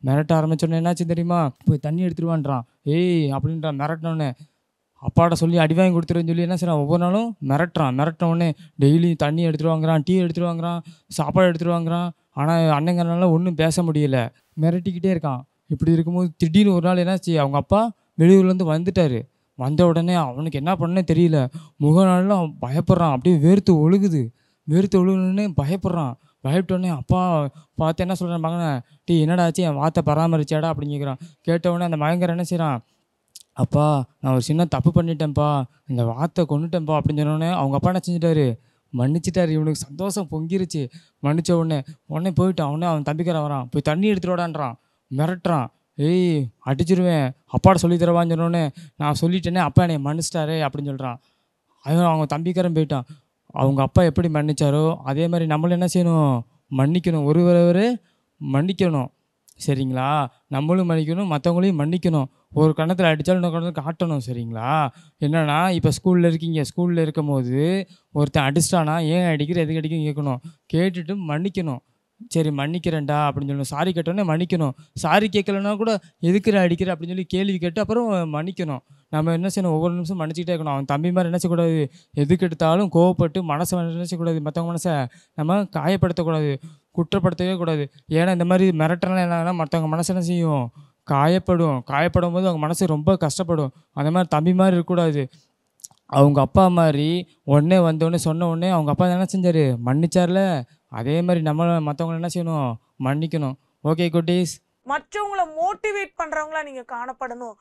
மிரட்ட ஆரம்பிச்சோன்னே என்னாச்சு தெரியுமா போய் தண்ணி எடுத்துருவான்றான் ஏய் அப்படின்றான் மிரட்டினோடனே அப்பாட்ட சொல்லி அடி வாங்கி கொடுத்துருன்னு சொல்லி என்ன செய்றான் ஒவ்வொரு நாளும் மிரட்டுறான் மிரட்டின உடனே டெய்லியும் தண்ணி எடுத்துட்டு வாங்குறான் டீ எடுத்துட்டு வாங்குறான் சாப்பாடு எடுத்துட்டு வாங்குறான் ஆனால் அண்ணங்கிறனால ஒன்றும் பேச முடியல மிரட்டிக்கிட்டே இருக்கான் இப்படி இருக்கும்போது திடீர்னு ஒரு நாள் என்னாச்சு அவங்க அப்பா வெளியூர்லேருந்து வந்துட்டாரு வந்த உடனே அவனுக்கு என்ன பண்ணே தெரியல முக நாளெலாம் பயப்படுறான் அப்படியே வேர்த்து ஒழுகுது வேர்த்து ஒழுகுன்னு பயப்படுறான் பயப்பட்டோடனே அப்பா பார்த்து என்ன சொல்கிறான் மகனை டீ என்னடா ஆச்சு என் வார்த்தை பராமரிச்சாடா அப்படின்னு கேட்குறான் கேட்ட உடனே அந்த மயங்கர் என்ன செய்கிறான் அப்பா நான் ஒரு சின்ன தப்பு பண்ணிட்டேன்ப்பா இந்த வார்த்தை கொண்டுட்டேன்ப்பா அப்படின்னு சொன்னோடனே அவங்க அப்பா என்ன செஞ்சிட்டாரு மன்னிச்சிட்டாரு இவனுக்கு சந்தோஷம் பொங்கிருச்சு மன்னிச்ச உடனே உடனே போயிட்டான் உடனே அவன் தம்பிக்காரன் வரான் போய் தண்ணி எடுத்துட்டு வாடான்றான் மிரட்டுறான் ஏய் அடிச்சிருவேன் அப்பாட்ட சொல்லி தரவான்னு சொன்னோடனே நான் சொல்லிட்டேனே அப்பா என்னை மன்னிச்சிட்டாரே அப்படின்னு சொல்கிறான் அவன் அவங்க தம்பிக்காரன் போயிட்டான் அவங்க அப்பா எப்படி மன்னிச்சாரோ அதே மாதிரி நம்மளும் என்ன செய்யணும் மன்னிக்கணும் ஒருவரவர் மன்னிக்கணும் சரிங்களா நம்மளும் மன்னிக்கணும் மற்றவங்களையும் மன்னிக்கணும் ஒரு கணத்தில் அடித்தாலும் இன்னொரு கணத்தில் காட்டணும் சரிங்களா என்னன்னா இப்போ ஸ்கூலில் இருக்கீங்க ஸ்கூலில் இருக்கும் போது ஒருத்தன் அடிச்சிட்டானா ஏன் அடிக்கிற எதுக்கு அடிக்கும் கேட்கணும் கேட்டுட்டு மன்னிக்கணும் சரி மன்னிக்கிறேன்டா அப்படின்னு சொல்லணும் சாரி கேட்டோன்னே மன்னிக்கணும் சாரி கேட்கலன்னா கூட எதுக்குற அடிக்கிற அப்படின்னு சொல்லி கேள்வி கேட்டு அப்புறம் மன்னிக்கணும் நம்ம என்ன செய்யணும் ஒவ்வொரு நிமிஷம் மன்னிச்சிக்கிட்டே இருக்கணும் அவன் தம்பி மாதிரி என்ன செய்யக்கூடாது எதுக்கு எடுத்தாலும் கோவப்பட்டு மனசை என்ன செய்யக்கூடாது மற்றவங்க மனசை நம்ம காயப்படுத்தக்கூடாது குற்றப்படுத்தவே கூடாது ஏன்னா இந்த மாதிரி மிரட்டலாம் என்னன்னா மற்றவங்க மனசு என்ன செய்யும் காயப்படும் காயப்படும் போது அவங்க மனசு ரொம்ப கஷ்டப்படும் அந்த மாதிரி தம்பி மாதிரி இருக்கக்கூடாது அவங்க அப்பா மாதிரி உடனே வந்தோடனே சொன்ன உடனே அவங்க அப்பா என்ன செஞ்சார் மன்னிச்சார்ல அதே மாதிரி நம்ம மற்றவங்கள என்ன செய்யணும் மன்னிக்கணும் ஓகே குட்டீஸ் மற்றவங்கள மோட்டிவேட் பண்றவங்களா நீங்க காணப்படணும்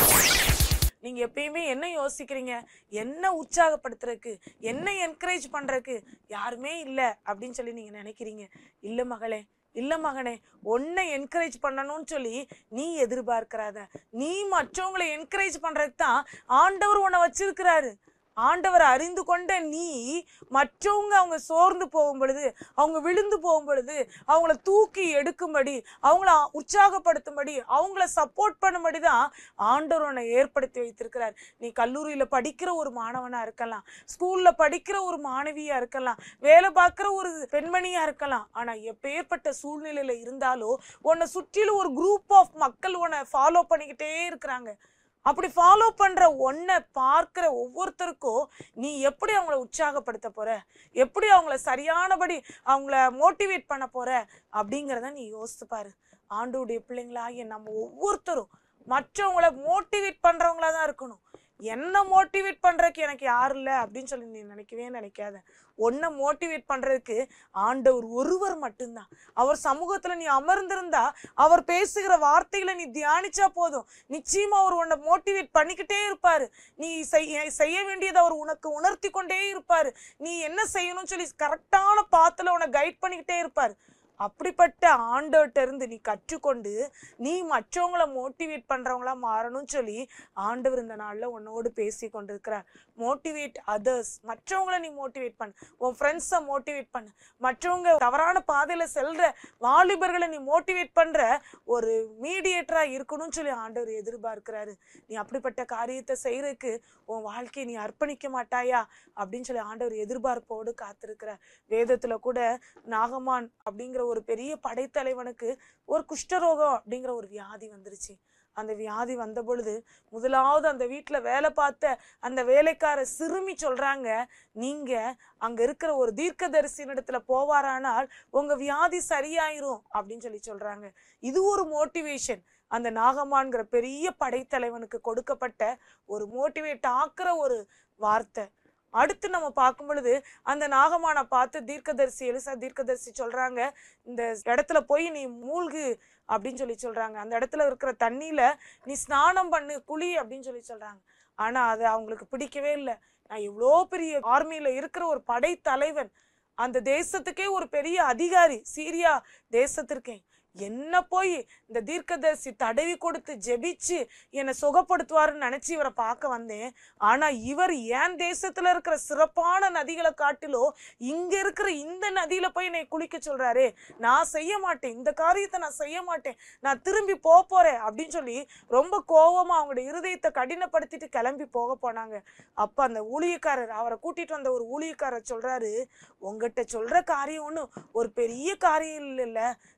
நீங்க எப்பயுமே என்ன யோசிக்கிறீங்க என்ன உற்சாகப்படுத்துறதுக்கு என்ன என்கரேஜ் பண்றதுக்கு யாருமே இல்ல அப்படின்னு சொல்லி நீங்க நினைக்கிறீங்க இல்ல மகளே இல்ல மகனே உன்னை என்கரேஜ் பண்ணணும்னு சொல்லி நீ எதிர்பார்க்கிறாத நீ மற்றவங்களை என்கரேஜ் பண்றதுக்கு தான் ஆண்டவர் உன்னை வச்சிருக்கிறாரு ஆண்டவர் அறிந்து கொண்ட நீ மற்றவங்க அவங்க சோர்ந்து போகும் பொழுது அவங்க விழுந்து போகும் பொழுது அவங்கள தூக்கி எடுக்கும்படி அவங்கள உற்சாகப்படுத்தும்படி அவங்கள சப்போர்ட் பண்ணும்படி தான் ஆண்டவர் உன்னை ஏற்படுத்தி வைத்திருக்கிறார் நீ கல்லூரியில படிக்கிற ஒரு மாணவனா இருக்கலாம் ஸ்கூல்ல படிக்கிற ஒரு மாணவியா இருக்கலாம் வேலை பார்க்குற ஒரு பெண்மணியா இருக்கலாம் ஆனா எப்பேற்பட்ட சூழ்நிலையில இருந்தாலும் உன்னை சுற்றிலும் ஒரு குரூப் ஆஃப் மக்கள் உன்னை ஃபாலோ பண்ணிக்கிட்டே இருக்கிறாங்க அப்படி ஃபாலோ பண்ற ஒன்றை பார்க்கிற ஒவ்வொருத்தருக்கும் நீ எப்படி அவங்கள உற்சாகப்படுத்த போற எப்படி அவங்கள சரியானபடி அவங்கள மோட்டிவேட் பண்ண போற அப்படிங்கிறத நீ யோசித்து பாரு ஆண்டோடைய பிள்ளைங்களாகிய நம்ம ஒவ்வொருத்தரும் மற்றவங்கள மோட்டிவேட் பண்றவங்களா தான் இருக்கணும் என்ன மோட்டிவேட் பண்றதுக்கு எனக்கு யாரும் இல்லை அப்படின்னு சொல்லி நீ நினைக்கவே நினைக்காத உன்னை மோட்டிவேட் பண்றதுக்கு ஆண்டவர் ஒருவர் மட்டும்தான் அவர் சமூகத்துல நீ அமர்ந்திருந்தா அவர் பேசுகிற வார்த்தைகளை நீ தியானிச்சா போதும் நிச்சயமா அவர் உன்னை மோட்டிவேட் பண்ணிக்கிட்டே இருப்பாரு நீ செய்ய செய்ய வேண்டியதை அவர் உனக்கு உணர்த்தி கொண்டே இருப்பாரு நீ என்ன செய்யணும்னு சொல்லி கரெக்டான பாத்துல உன்னை கைட் பண்ணிக்கிட்டே இருப்பாரு அப்படிப்பட்ட ஆண்டவர்கிட்ட இருந்து நீ கற்றுக்கொண்டு நீ மற்றவங்கள மோட்டிவேட் பண்றவங்களா மாறணும்னு சொல்லி ஆண்டவர் இந்த நாள்ல உன்னோடு பேசி கொண்டிருக்கிறார் மோட்டிவேட் அதர்ஸ் மற்றவங்கள நீ மோட்டிவேட் பண்ணு உன் ஃப்ரெண்ட்ஸை மோட்டிவேட் பண்ணு மற்றவங்க தவறான பாதையில செல்ற வாலிபர்களை நீ மோட்டிவேட் பண்ற ஒரு மீடியேட்டரா இருக்கணும்னு சொல்லி ஆண்டவர் எதிர்பார்க்கிறாரு நீ அப்படிப்பட்ட காரியத்தை செய்யறதுக்கு உன் வாழ்க்கையை நீ அர்ப்பணிக்க மாட்டாயா அப்படின்னு சொல்லி ஆண்டவர் எதிர்பார்ப்போடு காத்திருக்கிறார் வேதத்துல கூட நாகமான் அப்படிங்கிற ஒரு பெரிய படைத்தலைவனுக்கு ஒரு குஷ்டரோகம் அப்படிங்கிற ஒரு வியாதி வந்துருச்சு அந்த வியாதி வந்த பொழுது முதலாவது அந்த வீட்டில் வேலை பார்த்த அந்த வேலைக்கார சிறுமி சொல்றாங்க நீங்க அங்க இருக்கிற ஒரு தீர்க்கதரிசியின் இடத்துல போவாரானால் உங்க வியாதி சரியாயிரும் அப்படின்னு சொல்லி சொல்றாங்க இது ஒரு மோட்டிவேஷன் அந்த நாகமான்கிற பெரிய படைத்தலைவனுக்கு கொடுக்கப்பட்ட ஒரு மோட்டிவேட் ஆக்குற ஒரு வார்த்தை அடுத்து நம்ம பார்க்கும் பொழுது அந்த நாகமானை பார்த்து தீர்க்கதரிசி எலிசா தீர்க்கதரிசி சொல்றாங்க இந்த இடத்துல போய் நீ மூழ்கு அப்படின்னு சொல்லி சொல்றாங்க அந்த இடத்துல இருக்கிற தண்ணியில நீ ஸ்நானம் பண்ணு குளி அப்படின்னு சொல்லி சொல்றாங்க ஆனா அது அவங்களுக்கு பிடிக்கவே இல்லை நான் இவ்வளோ பெரிய ஆர்மியில இருக்கிற ஒரு படை தலைவன் அந்த தேசத்துக்கே ஒரு பெரிய அதிகாரி சீரியா தேசத்திற்கே என்ன போய் இந்த தீர்க்கதரிசி தடவி கொடுத்து ஜெபிச்சு என்னை சுகப்படுத்துவாருன்னு நினைச்சு இவரை பார்க்க வந்தேன் ஆனா இவர் என் தேசத்துல இருக்கிற சிறப்பான நதிகளை காட்டிலும் இங்க இருக்கிற இந்த நதியில போய் என்னை குளிக்க சொல்றாரு நான் செய்ய மாட்டேன் இந்த காரியத்தை நான் செய்ய மாட்டேன் நான் திரும்பி போக போறேன் அப்படின்னு சொல்லி ரொம்ப கோவமா அவங்களோட இருதயத்தை கடினப்படுத்திட்டு கிளம்பி போக போனாங்க அப்ப அந்த ஊழியக்காரர் அவரை கூட்டிட்டு வந்த ஒரு ஊழியக்காரர் சொல்றாரு உங்ககிட்ட சொல்ற காரியம் ஒன்றும் ஒரு பெரிய காரியம் இல்லைல்ல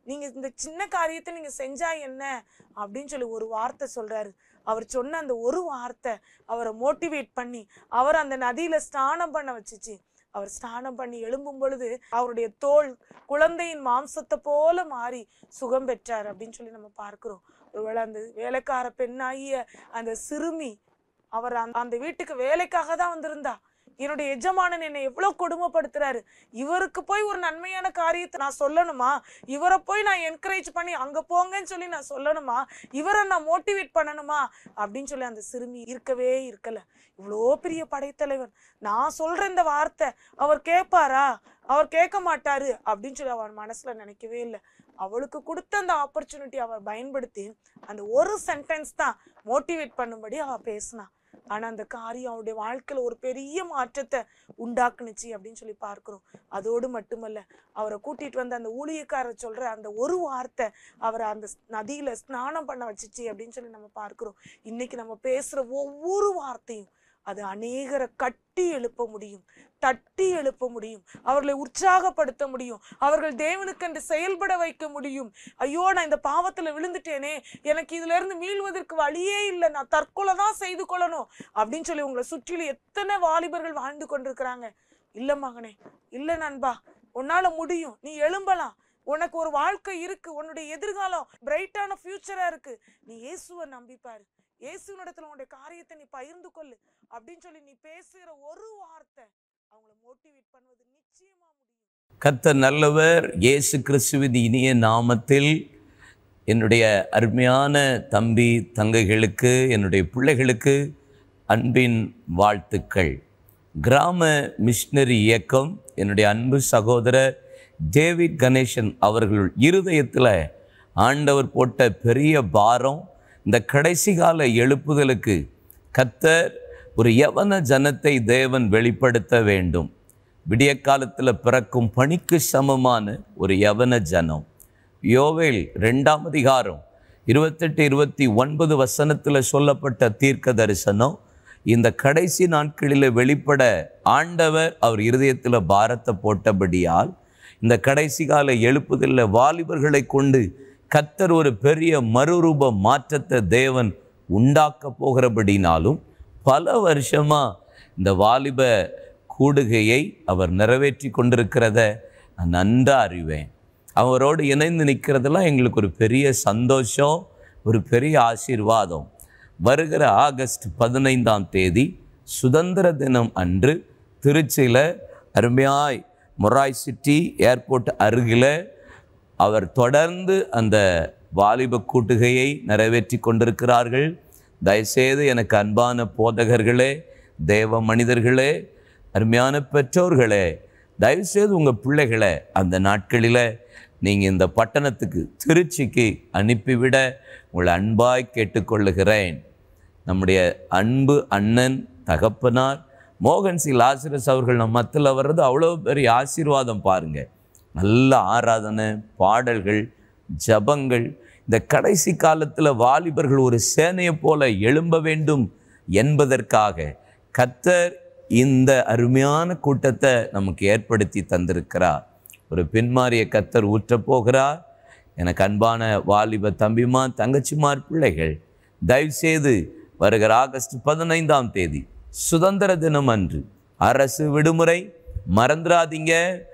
நீங்க இந்த சின்ன காரியத்தை நீங்க செஞ்சா என்ன அப்படின்னு சொல்லி ஒரு வார்த்தை சொல்றாரு அவர் சொன்ன அந்த ஒரு வார்த்தை அவரை மோட்டிவேட் பண்ணி அவர் அந்த நதியில ஸ்நானம் பண்ண வச்சுச்சு அவர் ஸ்நானம் பண்ணி எழும்பும் பொழுது அவருடைய தோல் குழந்தையின் மாம்சத்தை போல மாறி சுகம் பெற்றார் அப்படின்னு சொல்லி நம்ம பார்க்கிறோம் ஒருவேளை அந்த வேலைக்கார பெண்ணாகிய அந்த சிறுமி அவர் அந்த- அந்த வீட்டுக்கு வேலைக்காக தான் வந்திருந்தா என்னுடைய எஜமானன் என்னை எவ்வளவு கொடுமைப்படுத்துறாரு இவருக்கு போய் ஒரு நன்மையான காரியத்தை நான் சொல்லணுமா இவரை போய் நான் என்கரேஜ் பண்ணி அங்க போங்கன்னு சொல்லி நான் சொல்லணுமா இவரை நான் மோட்டிவேட் பண்ணணுமா அப்படின்னு சொல்லி அந்த சிறுமி இருக்கவே இருக்கல இவ்வளோ பெரிய படைத்தலைவன் நான் சொல்ற இந்த வார்த்தை அவர் கேட்பாரா அவர் கேட்க மாட்டாரு அப்படின்னு சொல்லி அவன் மனசுல நினைக்கவே இல்லை அவளுக்கு கொடுத்த அந்த ஆப்பர்ச்சுனிட்டி அவர் பயன்படுத்தி அந்த ஒரு சென்டென்ஸ் தான் மோட்டிவேட் பண்ணும்படி அவ பேசினா ஆனா அந்த காரியம் அவருடைய வாழ்க்கையில ஒரு பெரிய மாற்றத்தை உண்டாக்குனுச்சு அப்படின்னு சொல்லி பார்க்கிறோம் அதோடு மட்டுமல்ல அவரை கூட்டிட்டு வந்த அந்த ஊழியக்காரர் சொல்ற அந்த ஒரு வார்த்தை அவரை அந்த ஸ்- நதியில ஸ்நானம் பண்ண வச்சுச்சு அப்படின்னு சொல்லி நம்ம பார்க்கிறோம் இன்னைக்கு நம்ம பேசுற ஒவ்வொரு வார்த்தையும் அது அநேகரை கட்டி எழுப்ப முடியும் தட்டி எழுப்ப முடியும் அவர்களை உற்சாகப்படுத்த முடியும் அவர்கள் தேவனுக்கென்று செயல்பட வைக்க முடியும் ஐயோ நான் இந்த பாவத்துல விழுந்துட்டேனே எனக்கு இதுல இருந்து மீள்வதற்கு வழியே இல்லை நான் தற்கொலை தான் செய்து கொள்ளணும் அப்படின்னு சொல்லி உங்களை சுற்றிலும் எத்தனை வாலிபர்கள் வாழ்ந்து கொண்டிருக்கிறாங்க இல்ல மகனே இல்ல நண்பா உன்னால முடியும் நீ எழும்பலாம் உனக்கு ஒரு வாழ்க்கை இருக்கு உன்னுடைய எதிர்காலம் பிரைட்டான ஃபியூச்சரா இருக்கு நீ இயேசுவை நம்பிப்பாரு இயேசுவினிடத்துல உன்னுடைய காரியத்தை நீ பகிர்ந்து கொள்ளு அப்படின்னு சொல்லி நீ பேசுகிற ஒரு வார்த்தை அவங்கள மோட்டிவேட் பண்ணுவது நிச்சயமா முடியும் கர்த்தர் நல்லவர் இயேசு கிறிஸ்துவின் இனிய நாமத்தில் என்னுடைய அருமையான தம்பி தங்கைகளுக்கு என்னுடைய பிள்ளைகளுக்கு அன்பின் வாழ்த்துக்கள் கிராம மிஷினரி இயக்கம் என்னுடைய அன்பு சகோதரர் டேவிட் கணேசன் அவர்கள் இருதயத்தில் ஆண்டவர் போட்ட பெரிய பாரம் இந்த கடைசி கால எழுப்புதலுக்கு கர்த்தர் ஒரு யவன ஜனத்தை தேவன் வெளிப்படுத்த வேண்டும் விடிய காலத்தில் பிறக்கும் பணிக்கு சமமான ஒரு யவன ஜனம் யோவேல் ரெண்டாம் அதிகாரம் இருபத்தெட்டு இருபத்தி ஒன்பது வசனத்தில் சொல்லப்பட்ட தீர்க்க தரிசனம் இந்த கடைசி நாட்களில் வெளிப்பட ஆண்டவர் அவர் இருதயத்தில் பாரத்தை போட்டபடியால் இந்த கடைசி கால எழுப்புதலில் வாலிபர்களை கொண்டு கத்தர் ஒரு பெரிய மறுரூப மாற்றத்தை தேவன் உண்டாக்க போகிறபடினாலும் பல வருஷமா இந்த வாலிப கூடுகையை அவர் நிறைவேற்றி கொண்டிருக்கிறத நான் நன்றாக அறிவேன் அவரோடு இணைந்து நிற்கிறதெல்லாம் எங்களுக்கு ஒரு பெரிய சந்தோஷம் ஒரு பெரிய ஆசீர்வாதம் வருகிற ஆகஸ்ட் பதினைந்தாம் தேதி சுதந்திர தினம் அன்று திருச்சியில் அருமையாய் மொராய் சிட்டி ஏர்போர்ட் அருகில் அவர் தொடர்ந்து அந்த வாலிப கூட்டுகையை நிறைவேற்றி கொண்டிருக்கிறார்கள் தயவுசெய்து எனக்கு அன்பான போதகர்களே தேவ மனிதர்களே அருமையான பெற்றோர்களே தயவுசெய்து உங்கள் பிள்ளைகளை அந்த நாட்களில் நீங்கள் இந்த பட்டணத்துக்கு திருச்சிக்கு அனுப்பிவிட உங்களை அன்பாய் கேட்டுக்கொள்ளுகிறேன் நம்முடைய அன்பு அண்ணன் தகப்பனார் மோகன் சி லாசரஸ் அவர்கள் நம்ம மத்தியில் வர்றது அவ்வளோ பெரிய ஆசீர்வாதம் பாருங்கள் நல்ல ஆராதனை பாடல்கள் ஜபங்கள் இந்த கடைசி காலத்தில் வாலிபர்கள் ஒரு சேனையை போல எழும்ப வேண்டும் என்பதற்காக கத்தர் இந்த அருமையான கூட்டத்தை நமக்கு ஏற்படுத்தி தந்திருக்கிறார் ஒரு பின்மாறிய கத்தர் ஊற்றப் போகிறார் எனக்கு அன்பான வாலிப தம்பிமா தங்கச்சிமார் பிள்ளைகள் தயவுசெய்து வருகிற ஆகஸ்ட் பதினைந்தாம் தேதி சுதந்திர தினம் அன்று அரசு விடுமுறை மறந்துடாதீங்க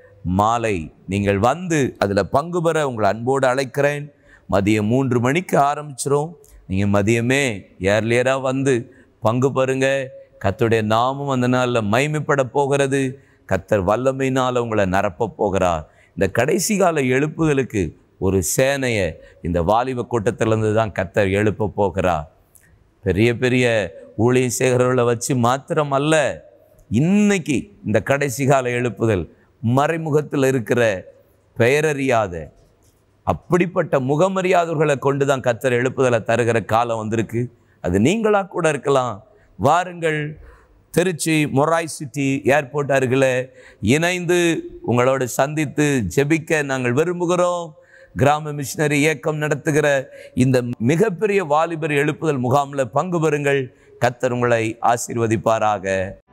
மாலை நீங்கள் வந்து அதில் பங்கு பெற உங்களை அன்போடு அழைக்கிறேன் மதியம் மூன்று மணிக்கு ஆரம்பிச்சிரும் நீங்கள் மதியமே ஏர்லியராக வந்து பங்கு பெறுங்க கர்த்தருடைய நாமம் அந்த நாளில் மைமைப்பட போகிறது கத்தர் வல்லமையினால் உங்களை நிரப்ப போகிறார் இந்த கடைசி கால எழுப்புதலுக்கு ஒரு சேனையை இந்த வாலிப கூட்டத்திலேருந்து தான் கத்தர் எழுப்ப போகிறார் பெரிய பெரிய ஊழியம் செய்கிறவர்களை வச்சு மாத்திரம் அல்ல இன்னைக்கு இந்த கடைசி கால எழுப்புதல் மறைமுகத்தில் இருக்கிற பெயரறியாத அப்படிப்பட்ட முகமறியாதவர்களை கொண்டு தான் கத்தர் எழுப்புதலை தருகிற காலம் வந்திருக்கு அது நீங்களாக கூட இருக்கலாம் வாருங்கள் திருச்சி மொராய் சிட்டி ஏர்போர்ட் அருகில் இணைந்து உங்களோடு சந்தித்து ஜெபிக்க நாங்கள் விரும்புகிறோம் கிராம மிஷினரி இயக்கம் நடத்துகிற இந்த மிகப்பெரிய வாலிபர் எழுப்புதல் முகாமில் பங்கு பெறுங்கள் கத்தர் உங்களை ஆசீர்வதிப்பாராக